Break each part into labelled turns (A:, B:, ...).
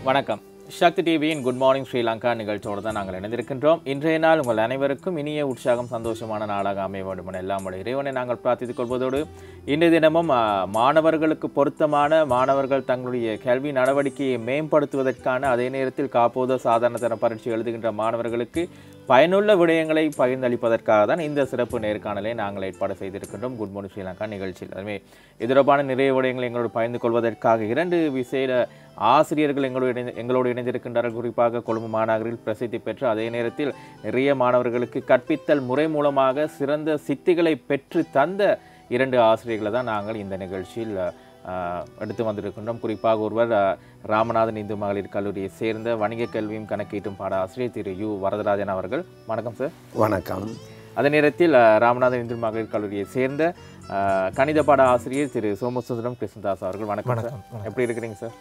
A: வணக்கம் சக்தி டிவியின் good morning Sri Lanka நிகழ்ச்சியோடு தான் நாங்கள் இணைந்திருக்கின்றோம் இன்றைய நாள் உங்கள் அனைவருக்கும் இனிய உற்சாகம் சந்தோஷமான நாளாக அமைய வேண்டும் என எல்லாம் உடைய இறைவனை நாங்கள் பிரார்த்தித்துக் கொள்வதோடு இன்றைய தினமும் ஆ, மாணவர்களுக்கு பொருத்தமான மாணவர்கள் தங்களுடைய கல்வி நடவடிக்கையை மேம்படுத்துவதற்கான அதே நேரத்தில் காப்போத சாதாரண தர பரீட்சை எழுதுகின்ற மாணவர்களுக்கு பயனுள்ள விடயங்களை பகிர்ந்தளிப்பதற்காக தான் இந்த சிறப்பு நேர்காணலை நாங்கள் ஏற்பாடு செய்திருக்கின்றோம் குட் மார்னிங் ஸ்ரீலங்கா நிகழ்ச்சியில் அதுவே இது தொடர்பான நிறைய விடயங்களை எங்களோடு பகிர்ந்து கொள்வதற்காக இரண்டு விசேட ஆசிரியர்கள் எங்களோடு இணைந்து எங்களோடு இணைந்திருக்கின்றார்கள் குறிப்பாக கொழும்பு மாநகரில் பிரசித்தி பெற்று அதே நேரத்தில் நிறைய மாணவர்களுக்கு கற்பித்தல் முறை மூலமாக சிறந்த சித்திகளை பெற்று தந்த இரண்டு ஆசிரியர்களை தான் நாங்கள் இந்த நிகழ்ச்சியில் ஆஹ், எடுத்து வந்திருக்கின்றோம் குறிப்பாக ஒருவர் ஆஹ், ராமநாதன் இந்து மகளிர் கல்லூரியை சேர்ந்த வணிக கல்வியும் கணக்கீட்டும் பாட ஆசிரியர் திரு யு வரதராஜன் அவர்கள் வணக்கம் சார்
B: வணக்கம்
A: அதே நேரத்தில் அஹ், ராமநாதன் இந்து மகளிர் கல்லூரியை சேர்ந்த அஹ், கணித பாட ஆசிரியர் திரு சோமசுந்தரம் கிருஷ்ணதாஸ் அவர்கள் வணக்கம் சார் எப்படி இருக்கிறீங்க சார்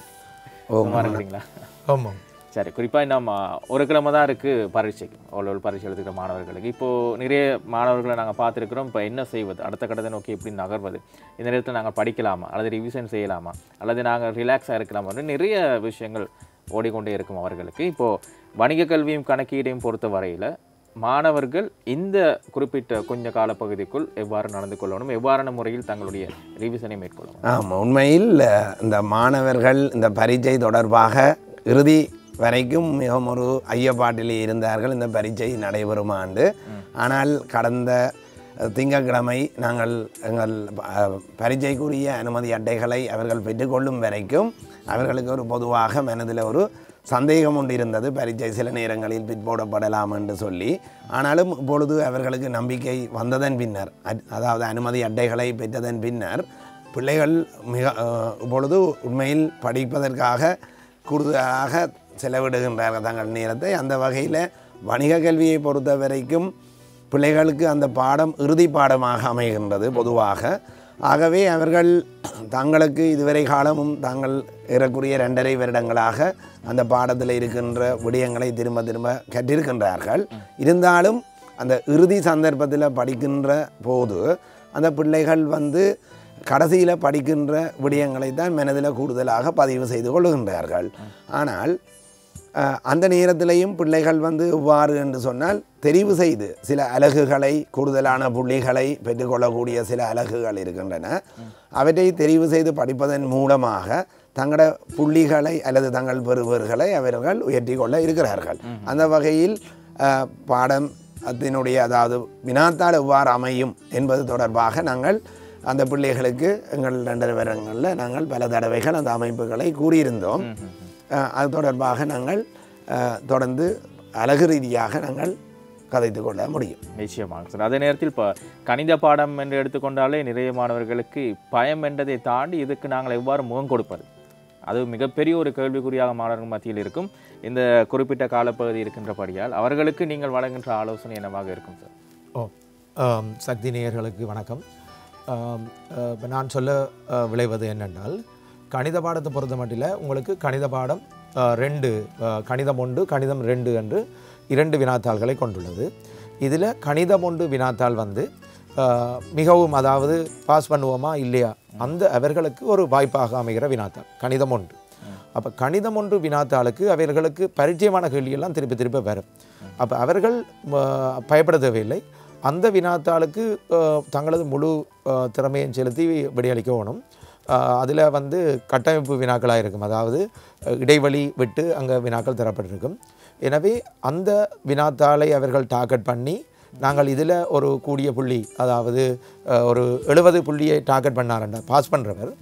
A: சும்மா இருக்கிறீங்களா
C: ஆமாம்
A: சரி குறிப்பாக இன்னும் அஹ், ஒரு கிழமை தான் இருக்குது பரீட்சைக்கு அவ்வளோ பரீட்சை எழுதுகிற மாணவர்களுக்கு இப்போது நிறைய மாணவர்களை நாங்கள் பார்த்துருக்குறோம் இப்போ என்ன செய்வது அடுத்த கட்டத்தை நோக்கி எப்படி நகர்வது இந்த நேரத்தில் நாங்கள் படிக்கலாமா அல்லது ரிவிஷன் செய்யலாமா அல்லது நாங்கள் ரிலாக்ஸாக இருக்கலாமா நிறைய விஷயங்கள் ஓடிக்கொண்டே இருக்கும் அவர்களுக்கு இப்போது வணிக கல்வியும் கணக்கீடையும் பொறுத்த வரையில் மாணவர்கள் இந்த குறிப்பிட்ட கொஞ்ச காலப்பகுதிக்குள் எவ்வாறு நடந்து கொள்ளணும் எவ்வாறான முறையில் தங்களுடைய ரிவிஷனை மேற்கொள்ளணும்
B: ஆமாம் உண்மையில் அஹ், இந்த மாணவர்கள் இந்த பரீட்சை தொடர்பாக இறுதி வரைக்கும் மிகவும் ஒரு ஐயப்பாட்டிலே இருந்தார்கள் இந்த பரீட்சை நடைபெறும் ஆண்டு ஆனால் கடந்த அஹ், திங்கட்கிழமை நாங்கள் எங்கள் அஹ், பரீட்சைக்குரிய அனுமதி அட்டைகளை அவர்கள் பெற்றுக்கொள்ளும் வரைக்கும் அவர்களுக்கு ஒரு பொதுவாக மனதில் ஒரு சந்தேகம் ஒன்று இருந்தது பரீட்சை சில நேரங்களில் பிற்போடப்படலாம் என்று சொல்லி ஆனாலும் இப்பொழுது அவர்களுக்கு நம்பிக்கை வந்ததன் பின்னர் அட்- அதாவது அனுமதி அட்டைகளை பெற்றதன் பின்னர் பிள்ளைகள் மிக அஹ், இப்பொழுது உண்மையில் படிப்பதற்காக கூடுதலாக செலவிடுகின்றார்கள் தங்கள் நேரத்தை அந்த வகையில் வணிக கல்வியை பொறுத்த வரைக்கும் பிள்ளைகளுக்கு அந்த பாடம் இறுதி பாடமாக அமைகின்றது பொதுவாக ஆகவே அவர்கள் தங்களுக்கு இதுவரை காலமும் தாங்கள் ஏறக்குறைய ரெண்டரை வருடங்களாக அந்த பாடத்தில் இருக்கின்ற விடயங்களை திரும்ப திரும்ப கற்றிருக்கின்றார்கள் இருந்தாலும் அந்த இறுதி சந்தர்ப்பத்தில் படிக்கின்ற போது அந்த பிள்ளைகள் வந்து கடைசியில் படிக்கின்ற விடயங்களை தான் மனதில் கூடுதலாக பதிவு செய்து கொள்ளுகின்றார்கள் ஆனால் அஹ், அந்த நேரத்திலையும் பிள்ளைகள் வந்து இவ்வாறு என்று சொன்னால் தெரிவு செய்து சில அலகுகளை கூடுதலான புள்ளிகளை பெற்றுக்கொள்ளக்கூடிய சில அலகுகள் இருக்கின்றன அவற்றை தெரிவு செய்து படிப்பதன் மூலமாக தங்களோட புள்ளிகளை அல்லது தங்கள் பெறுவர்களை அவர்கள் உயர்த்தி கொள்ள இருக்கிறார்கள் அந்த வகையில் அஹ், பாடம் அதனுடைய அதாவது வினாத்தாள் எவ்வாறு அமையும் என்பது தொடர்பாக நாங்கள் அந்த பிள்ளைகளுக்கு எங்கள் ரெண்டரை வருடங்களில் நாங்கள் பல தடவைகள் அந்த அமைப்புகளை கூறியிருந்தோம் அஹ், அது தொடர்பாக நாங்கள் அஹ், தொடர்ந்து அழகு ரீதியாக நாங்கள் கதைத்து கொள்ள முடியும்
A: நிச்சயமாக சார் அதே நேரத்தில் இப்போ கணித பாடம் என்று எடுத்துக்கொண்டாலே நிறைய மாணவர்களுக்கு பயம் என்றதை தாண்டி இதுக்கு நாங்கள் எவ்வாறு முகம் கொடுப்பது அது மிகப்பெரிய ஒரு கேள்விக்குறியாக மாணவர்கள் மத்தியில் இருக்கும் இந்த குறிப்பிட்ட காலப்பகுதி இருக்கின்றபடியால் அவர்களுக்கு நீங்கள் வழங்குகின்ற ஆலோசனை என்னவாக இருக்கும் சார்
C: ஓ ஆம், சக்தி நேயர்களுக்கு வணக்கம் ஆம், அஹ், இப்ப நான் சொல்ல அஹ், விளைவது என்னென்றால் கணித பாடத்தை பொறுத்த மட்டில் உங்களுக்கு கணித பாடம் அஹ், ரெண்டு அஹ், கணிதம் ஒன்று கணிதம் ரெண்டு என்று இரண்டு வினாத்தாள்களை கொண்டுள்ளது இதில் கணிதம் ஒன்று வினாத்தாள் வந்து அஹ், மிகவும் அதாவது பாஸ் பண்ணுவோமா இல்லையா அந்த அவர்களுக்கு ஒரு வாய்ப்பாக அமைகிற வினாத்தாள் கணிதம் ஒன்று அப்போ கணிதம் ஒன்று வினாத்தாளுக்கு அவர்களுக்கு பரிச்சயமான கேள்வியெல்லாம் திருப்பி திருப்பி வரும் அப்போ அவர்கள் ம, பயப்பட தேவையில்லை அந்த வினாத்தாளுக்கு அஹ், தங்களது முழு அஹ், திறமையும் செலுத்தி விடையளிக்க வேணும் அதில் வந்து கட்டமைப்பு வினாக்களாக இருக்கும் அதாவது அஹ், இடைவெளி விட்டு அங்கே வினாக்கள் தரப்பட்டிருக்கும் எனவே அந்த வினாத்தாளை அவர்கள் டார்கெட் பண்ணி நாங்கள் இதில் ஒரு கூடிய புள்ளி அதாவது அஹ், ஒரு எழுபது புள்ளியை டார்கெட் பண்ணாருண்டா பாஸ் பண்ணுறவர்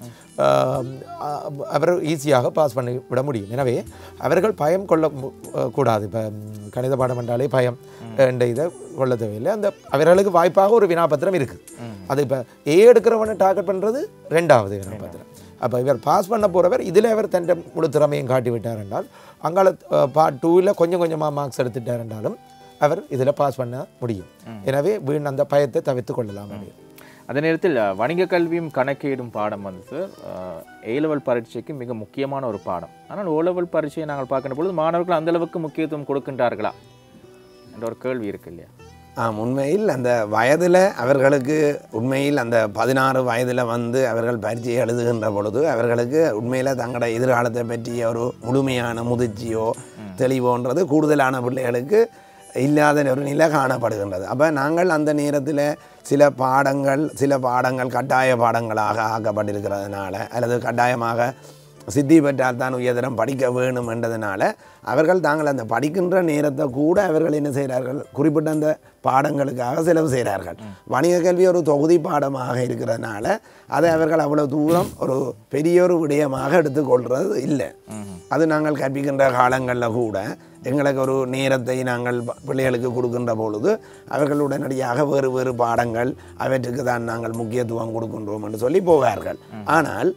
C: அவர் ஈஸியாக பாஸ் பண்ணி விட முடியும் எனவே அவர்கள் பயம் கொள்ள மு- அஹ், கூடாது இப்போ கணித பாடம் என்றாலே பயம் என்ற இதை கொள்ள தேவையில்லை அந்த அவர்களுக்கு வாய்ப்பாக ஒரு வினாபத்திரம் இருக்குது அது இப்போ ஏ எடுக்கிறவனை டார்கெட் பண்ணுறது ரெண்டாவது வினாபத்திரம் அப்போ இவர் பாஸ் பண்ண போகிறவர் இதில் அவர் தன் முழு திறமையும் காட்டி விட்டார் என்றால் அங்கால பார்ட் டூவில் கொஞ்சம் கொஞ்சமாக மார்க்ஸ் எடுத்துட்டார் என்றாலும் அவர் இதில் பாஸ் பண்ண முடியும் எனவே வீண் அந்த பயத்தை தவிர்த்து கொள்ளலாம் அப்படின்னு.
A: அதே நேரத்தில் அஹ், வணிக கல்வியும் கணக்கீடும் பாடம் வந்து சார் ஏ லெவல் பரீட்சைக்கு மிக முக்கியமான ஒரு பாடம் ஆனால் ஓ லெவல் பரீட்சையை நாங்கள் பார்க்கின்ற பொழுது மாணவர்கள் அந்த அளவுக்கு முக்கியத்துவம் கொடுக்கின்றார்களா என்ற ஒரு கேள்வி இருக்கு இல்லையா
B: ஆம் உண்மையில் அந்த வயதில் அவர்களுக்கு உண்மையில் அந்த பதினாறு வயதில் வந்து அவர்கள் பரீட்சை எழுதுகின்ற பொழுது அவர்களுக்கு உண்மையில் தங்களோட எதிர்காலத்தை பற்றிய ஒரு முழுமையான முதிர்ச்சியோ தெளிவோன்றது கூடுதலான பிள்ளைகளுக்கு இல்லாத ஒரு நிலை காணப்படுகின்றது அப்போ நாங்கள் அந்த நேரத்தில் சில பாடங்கள் சில பாடங்கள் கட்டாய பாடங்களாக ஆக்கப்பட்டிருக்கிறதுனால அல்லது கட்டாயமாக சித்தி பெற்றால் தான் உயர்தரம் படிக்க வேணும் என்றதுனால அவர்கள் தாங்கள் அந்த படிக்கின்ற நேரத்தை கூட அவர்கள் என்ன செய்கிறார்கள் குறிப்பிட்ட அந்த பாடங்களுக்காக செலவு செய்கிறார்கள் வணிக கல்வி ஒரு தொகுதி பாடமாக இருக்கிறதுனால அதை அவர்கள் அவ்வளோ தூரம் ஒரு பெரிய ஒரு விடயமாக எடுத்துக்கொள்கிறது இல்லை அது நாங்கள் கற்பிக்கின்ற காலங்களில் கூட எங்களுக்கு ஒரு நேரத்தை நாங்கள் ப- பிள்ளைகளுக்கு கொடுக்கின்ற பொழுது அவர்கள் உடனடியாக வேறு வேறு பாடங்கள் அவற்றுக்கு தான் நாங்கள் முக்கியத்துவம் கொடுக்கின்றோம் என்று சொல்லி போவார்கள் ஆனால்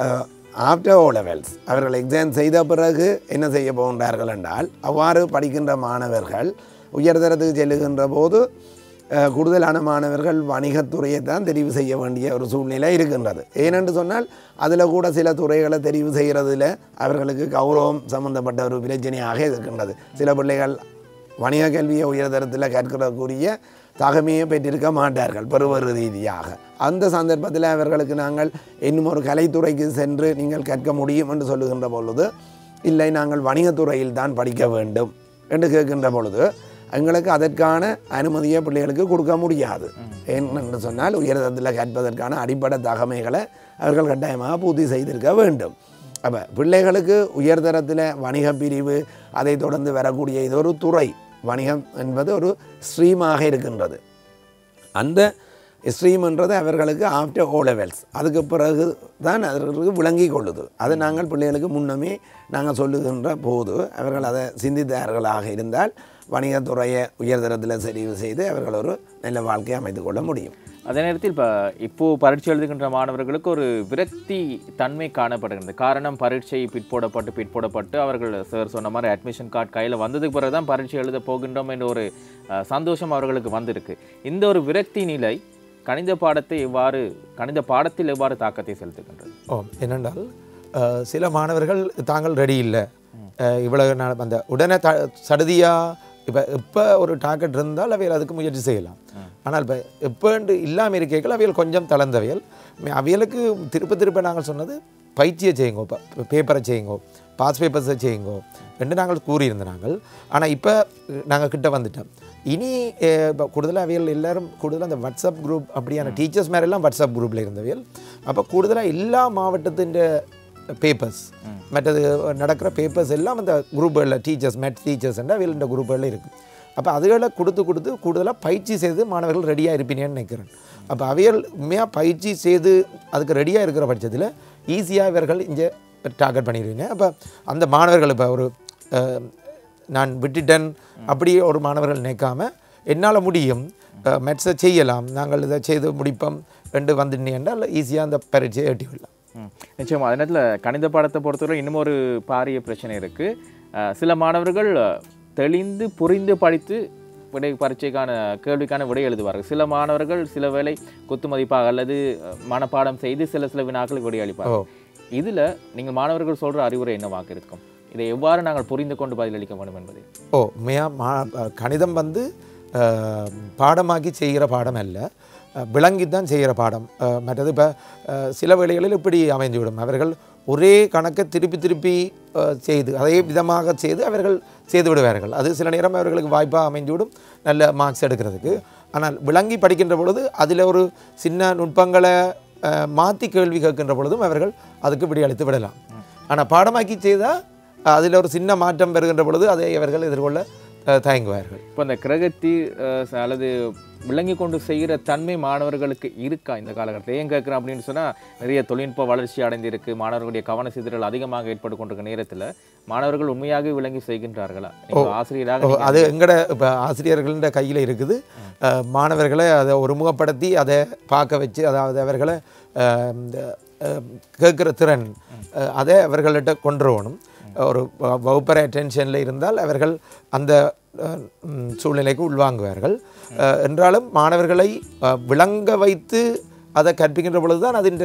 B: ஆஃப்டர் ஓ லெவல்ஸ் அவர்கள் எக்ஸாம் செய்த பிறகு என்ன செய்ய போகின்றார்கள் என்றால் அவ்வாறு படிக்கின்ற மாணவர்கள் உயர்தரத்துக்கு செல்லுகின்ற போது அஹ், கூடுதலான மாணவர்கள் வணிகத்துறையை தான் தெரிவு செய்ய வேண்டிய ஒரு சூழ்நிலை இருக்கின்றது ஏனென்று சொன்னால் அதில் கூட சில துறைகளை தெரிவு செய்கிறதுல அவர்களுக்கு கௌரவம் சம்பந்தப்பட்ட ஒரு பிரச்சனையாக இருக்கின்றது சில பிள்ளைகள் வணிக கல்வியை உயர்தரத்தில் கற்கிறக்கூடிய தகமையை பெற்றிருக்க மாட்டார்கள் பருவ ரீதியாக அந்த சந்தர்ப்பத்தில் அவர்களுக்கு நாங்கள் இன்னும் ஒரு கலைத்துறைக்கு சென்று நீங்கள் கற்க முடியும் என்று சொல்லுகின்ற பொழுது இல்லை நாங்கள் வணிகத்துறையில் தான் படிக்க வேண்டும் என்று கேட்கின்ற பொழுது எங்களுக்கு அதற்கான அனுமதியை பிள்ளைகளுக்கு கொடுக்க முடியாது ஏனென்று சொன்னால் உயர்தரத்தில் கற்பதற்கான அடிப்படை தகமைகளை அவர்கள் கட்டாயமாக பூர்த்தி செய்திருக்க வேண்டும் அப்போ பிள்ளைகளுக்கு உயர்தரத்தில் வணிக பிரிவு அதை தொடர்ந்து வரக்கூடிய இது ஒரு துறை வணிகம் என்பது ஒரு ஸ்ட்ரீமாக இருக்கின்றது அந்த ஸ்ட்ரீம்ன்றது அவர்களுக்கு ஆஃப்டர் ஓ லெவல்ஸ் அதுக்கு பிறகு தான் அவர்களுக்கு விளங்கி கொள்ளுது அதை நாங்கள் பிள்ளைகளுக்கு முன்னமே நாங்கள் சொல்லுகின்ற போது அவர்கள் அதை சிந்தித்தார்களாக இருந்தால் வணிகத்துறையை உயர்தரத்தில் தெரிவு செய்து அவர்கள் ஒரு நல்ல வாழ்க்கையை அமைத்துக் கொள்ள முடியும்
A: அதே நேரத்தில் இப்போ இப்போ பரீட்சை எழுதுகின்ற மாணவர்களுக்கு ஒரு விரக்தி தன்மை காணப்படுகிறது காரணம் பரீட்சை பிற்போடப்பட்டு பிற்போடப்பட்டு அவர்கள் சார் சொன்ன மாதிரி அட்மிஷன் கார்டு கையில் வந்ததுக்கு பிறகு தான் பரீட்சை எழுத போகின்றோம் என்ற ஒரு அஹ், சந்தோஷம் அவர்களுக்கு வந்திருக்கு இந்த ஒரு விரக்தி நிலை கணித பாடத்தை எவ்வாறு கணித பாடத்தில் எவ்வாறு தாக்கத்தை செலுத்துகின்றது
C: ஓ என்னென்றால் அஹ், சில மாணவர்கள் தாங்கள் ரெடி இல்லை இவ்வளவு நாள் அந்த உடனே த சடுதியாக இப்போ எப்போ ஒரு டார்கெட் இருந்தால் அவைகள் அதுக்கு முயற்சி செய்யலாம் ஆனால் இப்போ எப்போண்டு இல்லாமல் இருக்கைகள் அவைகள் கொஞ்சம் தளர்ந்தவையல் மே- அவைகளுக்கு திருப்ப திருப்ப நாங்கள் சொன்னது பயிற்சியை செய்யுங்கோ இப்போ பேப்பரை செய்யுங்கோ பாஸ் பேப்பர்ஸை செய்யுங்கோ என்று நாங்கள் கூறியிருந்த நாங்கள் ஆனால் இப்போ நாங்கள் கிட்ட வந்துட்டோம் இனி இப்போ கூடுதலாக அவைகள் எல்லாரும் கூடுதலாக அந்த வாட்ஸ்அப் குரூப் அப்படியான டீச்சர்ஸ் மேரெல்லாம் வாட்ஸ்அப் குரூப்பில் இருந்தவையல் அப்போ கூடுதலாக எல்லா மாவட்டத்தின் பேப்பர்ஸ் மற்றது நடக்கிற பேப்பர்ஸ் எல்லாம் அந்த குரூப்புகளில் டீச்சர்ஸ் மேத் டீச்சர்ஸ் அவைகள் இந்த குரூப்புகளில் இருக்குது அப்போ அதுகளை கொடுத்து கொடுத்து கூடுதலாக பயிற்சி செய்து மாணவர்கள் ரெடியாக இருப்பீங்கன்னு நினைக்கிறேன் அப்போ அவைகள் உண்மையாக பயிற்சி செய்து அதுக்கு ரெடியாக இருக்கிற பட்சத்தில் ஈஸியாக இவர்கள் இங்கே டார்கெட் பண்ணிடுவீங்க அப்போ அந்த மாணவர்கள் இப்போ ஒரு அஹ், நான் விட்டுட்டேன் அப்படி ஒரு மாணவர்கள் நினைக்காம என்னால் முடியும் மெட்ஸை செய்யலாம் நாங்கள் இதை செய்து முடிப்போம் ரெண்டு வந்துட்டீங்க என்றால் ஈஸியாக அந்த பரீட்சையை எட்டி விடலாம்
A: ம். நிச்சயமா அதே நேரத்தில் கணித பாடத்தை பொறுத்தவரை இன்னும் ஒரு பாரிய பிரச்சனை இருக்கு அஹ், சில மாணவர்கள் அஹ், தெளிந்து புரிந்து படித்து விடை பரீட்சைக்கான கேள்விக்கான விடை எழுதுவார்கள் சில மாணவர்கள் சில வேளை குத்து மதிப்பாக அல்லது அஹ், மனப்பாடம் செய்து சில சில வினாக்களுக்கு விடை
C: ஓ
A: அளிப்பார்கள் இதுல நீங்கள் மாணவர்கள் சொல்ற அறிவுரை என்னவாக இருக்கும் இதை எவ்வாறு நாங்கள் புரிந்து கொண்டு பதிலளிக்க வேண்டும் என்பது
C: ஓ உண்மையா மா அஹ் கணிதம் வந்து அஹ், பாடமாக்கி செய்கிற பாடம் அல்ல அஹ், விளங்கி தான் செய்கிற பாடம் அஹ், மற்றது இப்போ சில வேளைகளில் இப்படி அமைந்துவிடும் அவர்கள் ஒரே கணக்கை திருப்பி திருப்பி அஹ், செய்து அதே விதமாக செய்து அவர்கள் செய்து விடுவார்கள் அது சில நேரம் அவர்களுக்கு வாய்ப்பாக அமைந்துவிடும் நல்ல மார்க்ஸ் எடுக்கிறதுக்கு ஆனால் விளங்கி படிக்கின்ற பொழுது அதில் ஒரு சின்ன நுட்பங்களை மாற்றி கேள்வி கேட்கின்ற பொழுதும் அவர்கள் அதுக்கு விடையளித்து விடலாம் ஆனால் பாடமாக்கி செய்தால் அதில் ஒரு சின்ன மாற்றம் பெறுகின்ற பொழுது அதை அவர்கள் எதிர்கொள்ள அஹ், தயங்குவார்கள்
A: இப்போ இந்த கிரகத்தி அஹ், ச- அல்லது விளங்கி கொண்டு செய்கிற தன்மை மாணவர்களுக்கு இருக்கா இந்த காலகட்டத்தில் ஏன் கேட்குறேன் அப்படின்னு சொன்னால் நிறைய தொழில்நுட்ப வளர்ச்சி அடைந்திருக்கு மாணவர்களுடைய கவன சிதறல் அதிகமாக ஏற்பட்டு கொண்டிருக்க நேரத்தில் மாணவர்கள் உண்மையாக விளங்கி செய்கின்றார்களா நீங்க ஆசிரியராக
C: ஓ,
A: நீங்க
C: அது எங்கட இப்போ ஆசிரியர்கள்ன்ற கையில் இருக்குது அஹ், மாணவர்களை அதை ஒருமுகப்படுத்தி அதை பார்க்க வச்சு அதாவது அவர்களை அஹ், இந்த அஹ், கேட்குற திறன் அஹ், அதை அவர்கள்ட்ட கொண்டு வரணும் ஒரு வ- வகுப்பறை அட்டென்ஷனில் இருந்தால் அவர்கள் அந்த அஹ், ம், சூழ்நிலைக்கு உள்வாங்குவார்கள் அஹ், என்றாலும் மாணவர்களை அஹ், விளங்க வைத்து அதை கற்பிக்கின்ற பொழுது தான் அதின்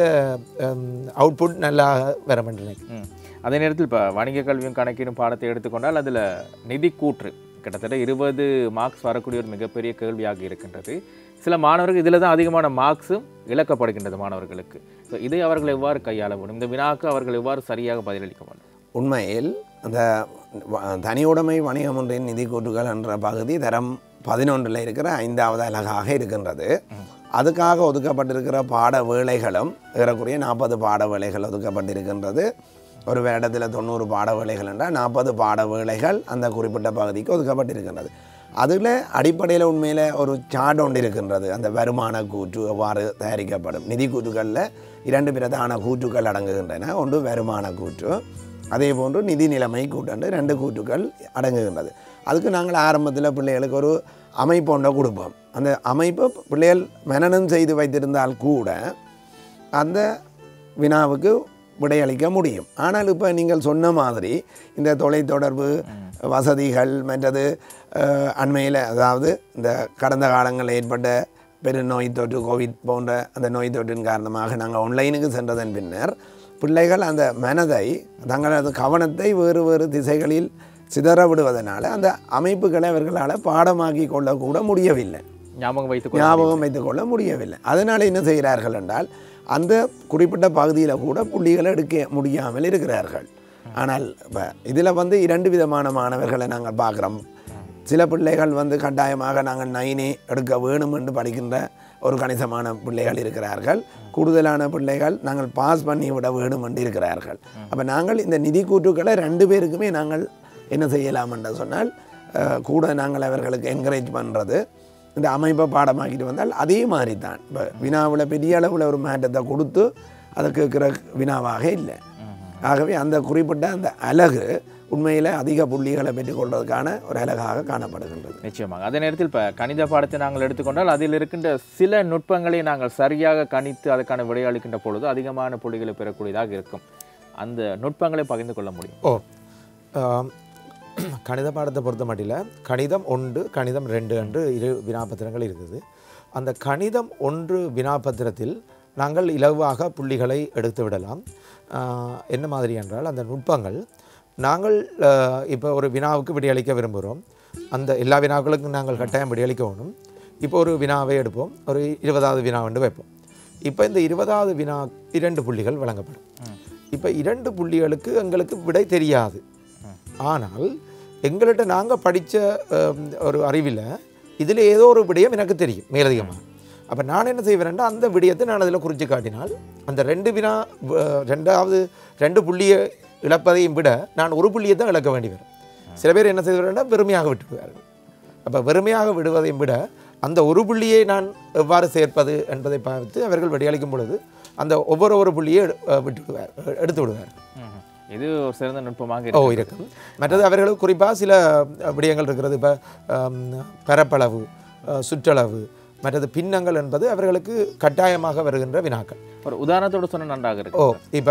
C: அவுட்புட் நல்லா வரும் என்று நினைக்கிறேன்
A: ம். அதே நேரத்தில் இப்போ வணிக கல்வியும் கணக்கீடும் பாடத்தை எடுத்துக்கொண்டால் அதில் நிதி கூற்று கிட்டத்தட்ட இருபது மார்க்ஸ் வரக்கூடிய ஒரு மிகப்பெரிய கேள்வியாக இருக்கின்றது சில மாணவர்கள் இதில் தான் அதிகமான மார்க்ஸும் இழக்கப்படுகின்றது மாணவர்களுக்கு ஸோ இதை அவர்கள் எவ்வாறு கையாள முடியும் இந்த வினாக்கு அவர்கள் எவ்வாறு சரியாக பதிலளிக்க முடியும்
B: உண்மையில் அந்த வ- தனியுடைமை வணிகம் ஒன்றின் நிதி கூட்டுகள் என்ற பகுதி தரம் பதினொன்றில் இருக்கிற ஐந்தாவது அலகாக இருக்கின்றது அதுக்காக ஒதுக்கப்பட்டிருக்கிற பாட வேளைகளும் ஏறக்குறைய நாற்பது பாட வேளைகள் ஒதுக்கப்பட்டிருக்கின்றது ஒரு வருடத்தில் தொண்ணூறு பாட வேளைகள் என்றால் நாற்பது பாட வேளைகள் அந்த குறிப்பிட்ட பகுதிக்கு ஒதுக்கப்பட்டிருக்கின்றது அதில் அடிப்படையில் உண்மையில் ஒரு சார்ட் ஒன்று இருக்கின்றது அந்த வருமான கூற்று எவ்வாறு தயாரிக்கப்படும் நிதி கூற்றுகளில் இரண்டு பிரதான கூற்றுக்கள் அடங்குகின்றன ஒன்று வருமான கூற்று அதே போன்று நிதி நிலைமை கூட்டு ரெண்டு கூற்றுக்கள் அடங்குகின்றது அதுக்கு நாங்கள் ஆரம்பத்தில் பிள்ளைகளுக்கு ஒரு அமைப்பு ஒன்றை கொடுப்போம் அந்த அமைப்பை பிள்ளைகள் மனனம் செய்து வைத்திருந்தால் கூட அந்த வினாவுக்கு விடையளிக்க முடியும் ஆனால் இப்போ நீங்கள் சொன்ன மாதிரி இந்த தொலைத்தொடர்பு வசதிகள் மற்றது அஹ், அண்மையில் அதாவது இந்த கடந்த காலங்களில் ஏற்பட்ட பெருநோய் தொற்று கோவிட் போன்ற அந்த நோய் தொற்றின் காரணமாக நாங்கள் ஆன்லைனுக்கு சென்றதன் பின்னர் பிள்ளைகள் அந்த மனதை தங்களது கவனத்தை வேறு வேறு திசைகளில் சிதற விடுவதனால அந்த அமைப்புகளை அவர்களால் பாடமாக்கி கொள்ளக்கூட முடியவில்லை
A: ஞாபகம் வைத்துக்
B: ஞாபகம் வைத்துக்கொள்ள முடியவில்லை அதனால் என்ன செய்கிறார்கள் என்றால் அந்த குறிப்பிட்ட பகுதியில் கூட புள்ளிகளை எடுக்க முடியாமல் இருக்கிறார்கள் ஆனால் இப்போ இதில் வந்து இரண்டு விதமான மாணவர்களை நாங்கள் பார்க்குறோம் சில பிள்ளைகள் வந்து கட்டாயமாக நாங்கள் நைனே எடுக்க வேணும் என்று படிக்கின்ற ஒரு கணிசமான பிள்ளைகள் இருக்கிறார்கள் கூடுதலான பிள்ளைகள் நாங்கள் பாஸ் பண்ணி விட வேணும் என்று இருக்கிறார்கள் அப்போ நாங்கள் இந்த நிதி கூற்றுக்களை ரெண்டு பேருக்குமே நாங்கள் என்ன செய்யலாம் என்று சொன்னால் அஹ், கூட நாங்கள் அவர்களுக்கு என்கரேஜ் பண்ணுறது இந்த அமைப்பை பாடமாக்கிட்டு வந்தால் அதே மாதிரி தான் இப்போ வினாவில் பெரிய அளவில் ஒரு மாற்றத்தை கொடுத்து அதை கேட்குற வினாவாக இல்லை ஆகவே அந்த குறிப்பிட்ட அந்த அழகு உண்மையில் அதிக புள்ளிகளை பெற்றுக்கொள்வதற்கான ஒரு அழகாக காணப்படுகின்றது
A: நிச்சயமாக அதே நேரத்தில் இப்போ கணித பாடத்தை நாங்கள் எடுத்துக்கொண்டால் அதில் இருக்கின்ற சில நுட்பங்களை நாங்கள் சரியாக கணித்து அதுக்கான விடையளிக்கின்ற பொழுது அதிகமான புள்ளிகளை பெறக்கூடியதாக இருக்கும் அந்த நுட்பங்களை பகிர்ந்து கொள்ள முடியும்
C: ஓ ஆம், கணித பாடத்தை பொறுத்த மட்டில் கணிதம் ஒன்று கணிதம் ரெண்டு என்று இரு வினாபத்திரங்கள் இருக்குது அந்த கணிதம் ஒன்று வினாபத்திரத்தில் நாங்கள் இலவாக புள்ளிகளை எடுத்து விடலாம் ஆ, என்ன மாதிரி என்றால் அந்த நுட்பங்கள் நாங்கள் இப்போ ஒரு வினாவுக்கு விடையளிக்க விரும்புகிறோம் அந்த எல்லா வினாக்களுக்கும் நாங்கள் கட்டாயம் விடையளிக்க வேணும் இப்போ ஒரு வினாவை எடுப்போம் ஒரு இருபதாவது வினா வந்து வைப்போம் இப்போ இந்த இருபதாவது வினா இரண்டு புள்ளிகள் வழங்கப்படும் இப்போ இரண்டு புள்ளிகளுக்கு எங்களுக்கு விடை தெரியாது ஆனால் எங்கள்கிட்ட நாங்கள் படித்த ஒரு அறிவில் இதில் ஏதோ ஒரு விடயம் எனக்கு தெரியும் மேலதிகமாக அப்போ நான் என்ன செய்வேன்டா அந்த விடயத்தை நான் அதில் குறித்து காட்டினால் அந்த ரெண்டு வினா அஹ், ரெண்டாவது ரெண்டு புள்ளியை இழப்பதையும் விட நான் ஒரு புள்ளியை தான் இழக்க வேண்டி வரும் சில பேர் என்ன செய்வார்னா வெறுமையாக விட்டுவிடுவார்கள் அப்போ வெறுமையாக விடுவதையும் விட அந்த ஒரு புள்ளியை நான் எவ்வாறு சேர்ப்பது என்பதை பார்த்து அவர்கள் விடையளிக்கும் பொழுது அந்த ஒவ்வொரு ஒரு புள்ளியை எடு- அஹ் விட்டு விடுவார் எடுத்து விடுவார்
A: ம்ஹும். இது ஒரு சிறந்த நுட்பமாக
C: ஓ
A: இருக்கு
C: இருக்கும் மற்றது அவர்களுக்கு குறிப்பாக சில அஹ், விடயங்கள் இருக்கிறது இப்போ பரப்பளவு அஹ், சுற்றளவு மற்றது பின்னங்கள் என்பது அவர்களுக்கு கட்டாயமாக வருகின்ற வினாக்கள்
A: ஒரு உதாரணத்தோடு சொன்ன நன்றாக இருக்கு
C: ஓ இப்போ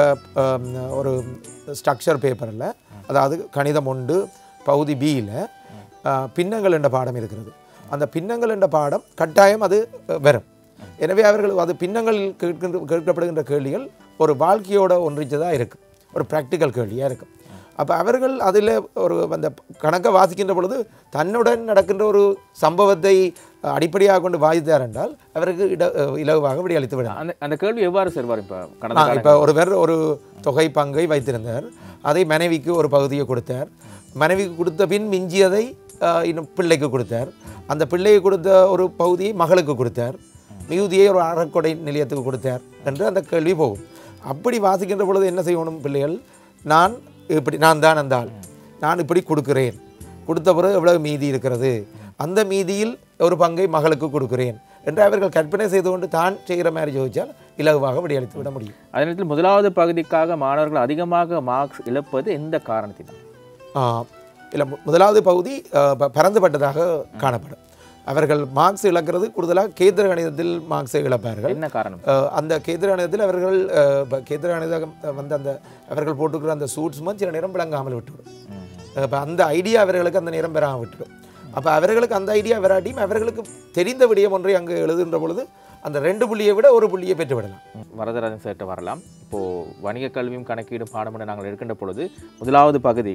C: ஒரு ஸ்ட்ரக்சர் பேப்பரில் அதாவது கணிதம் ஒன்று பகுதி பியில் பின்னங்கள் என்ற பாடம் இருக்கிறது அந்த பின்னங்கள் என்ற பாடம் கட்டாயம் அது அஹ், வரும் எனவே அவர்கள் அது பின்னங்களில் கேட்கின்ற கேட்கப்படுகின்ற கேள்விகள் ஒரு வாழ்க்கையோட ஒன்றிச்சதாக இருக்கும் ஒரு ப்ராக்டிக்கல் கேள்வியாக இருக்கும் அப்போ அவர்கள் அதில் ஒரு அந்த கணக்கை வாசிக்கின்ற பொழுது தன்னுடன் நடக்கின்ற ஒரு சம்பவத்தை அஹ், அடிப்படையாக கொண்டு வாதித்தார் என்றால் அவருக்கு இட அஹ், இலகுவாக விடையளித்து விடலாம்
A: அந்த அந்த கேள்வி எவ்வாறு செல்வார் இப்போ கடந்த
C: ஆ,
A: காலங்களில்?
C: இப்போ ஒருவர் ஒரு தொகை பங்கை வைத்திருந்தார் அதை மனைவிக்கு ஒரு பகுதியை கொடுத்தார் மனைவிக்கு கொடுத்த பின் மிஞ்சியதை ஆ, இன்னும் பிள்ளைக்கு கொடுத்தார் அந்த பிள்ளைக்கு கொடுத்த ஒரு பகுதியை மகளுக்கு கொடுத்தார் மிகுதியை ஒரு அறக்கொடை நிலையத்துக்கு கொடுத்தார் என்று அந்த கேள்வி போகும் அப்படி வாசிக்கின்ற பொழுது என்ன செய்யணும் பிள்ளைகள் நான் இப்படி நான் தான் அந்த ஆள் நான் இப்படி கொடுக்கிறேன் கொடுத்த பிறகு எவ்வளவு மீதி இருக்கிறது அந்த மீதியில் ஒரு பங்கை மகளுக்கு கொடுக்கிறேன் என்று அவர்கள் கற்பனை செய்து கொண்டு தான் செய்கிற மாதிரி யோசித்தால் இலகுவாக விடையளித்து விட முடியும்
A: அதே நேரத்தில் முதலாவது பகுதிக்காக மாணவர்கள் அதிகமாக மார்க்ஸ் இழப்பது எந்த காரணத்தினால்
C: இல்லை முதலாவது பகுதி ஆ, ப- பரந்துபட்டதாக காணப்படும் அவர்கள் மார்க்ஸ் இழக்கிறது கூடுதலாக கேந்திர கணிதத்தில் மார்க்ஸை இழப்பார்கள்
A: என்ன காரணம்
C: அஹ் அந்த கேந்திர கணிதத்தில் அவர்கள் அஹ், இப்ப கேந்திர கணிதம் வந்து அந்த அவர்கள் போட்டுக்கிற அந்த சூட்ஸ்மன் சில நேரம் விளங்காமல் விட்டுவிடும் இப்போ அந்த ஐடியா அவர்களுக்கு அந்த நேரம் பெறாமல் விட்டுடும் அப்போ அவர்களுக்கு அந்த ஐடியா வராட்டியும் அவர்களுக்கு தெரிந்த விடயம் ஒன்றை அங்கே எழுதுகின்ற பொழுது அந்த ரெண்டு புள்ளியை விட ஒரு புள்ளியை பெற்று விடலாம்
A: வரதராஜன் சேர்ட்டு வரலாம் இப்போது வணிக கல்வியும் கணக்கீடும் பாடம் என நாங்கள் இருக்கின்ற பொழுது முதலாவது பகுதி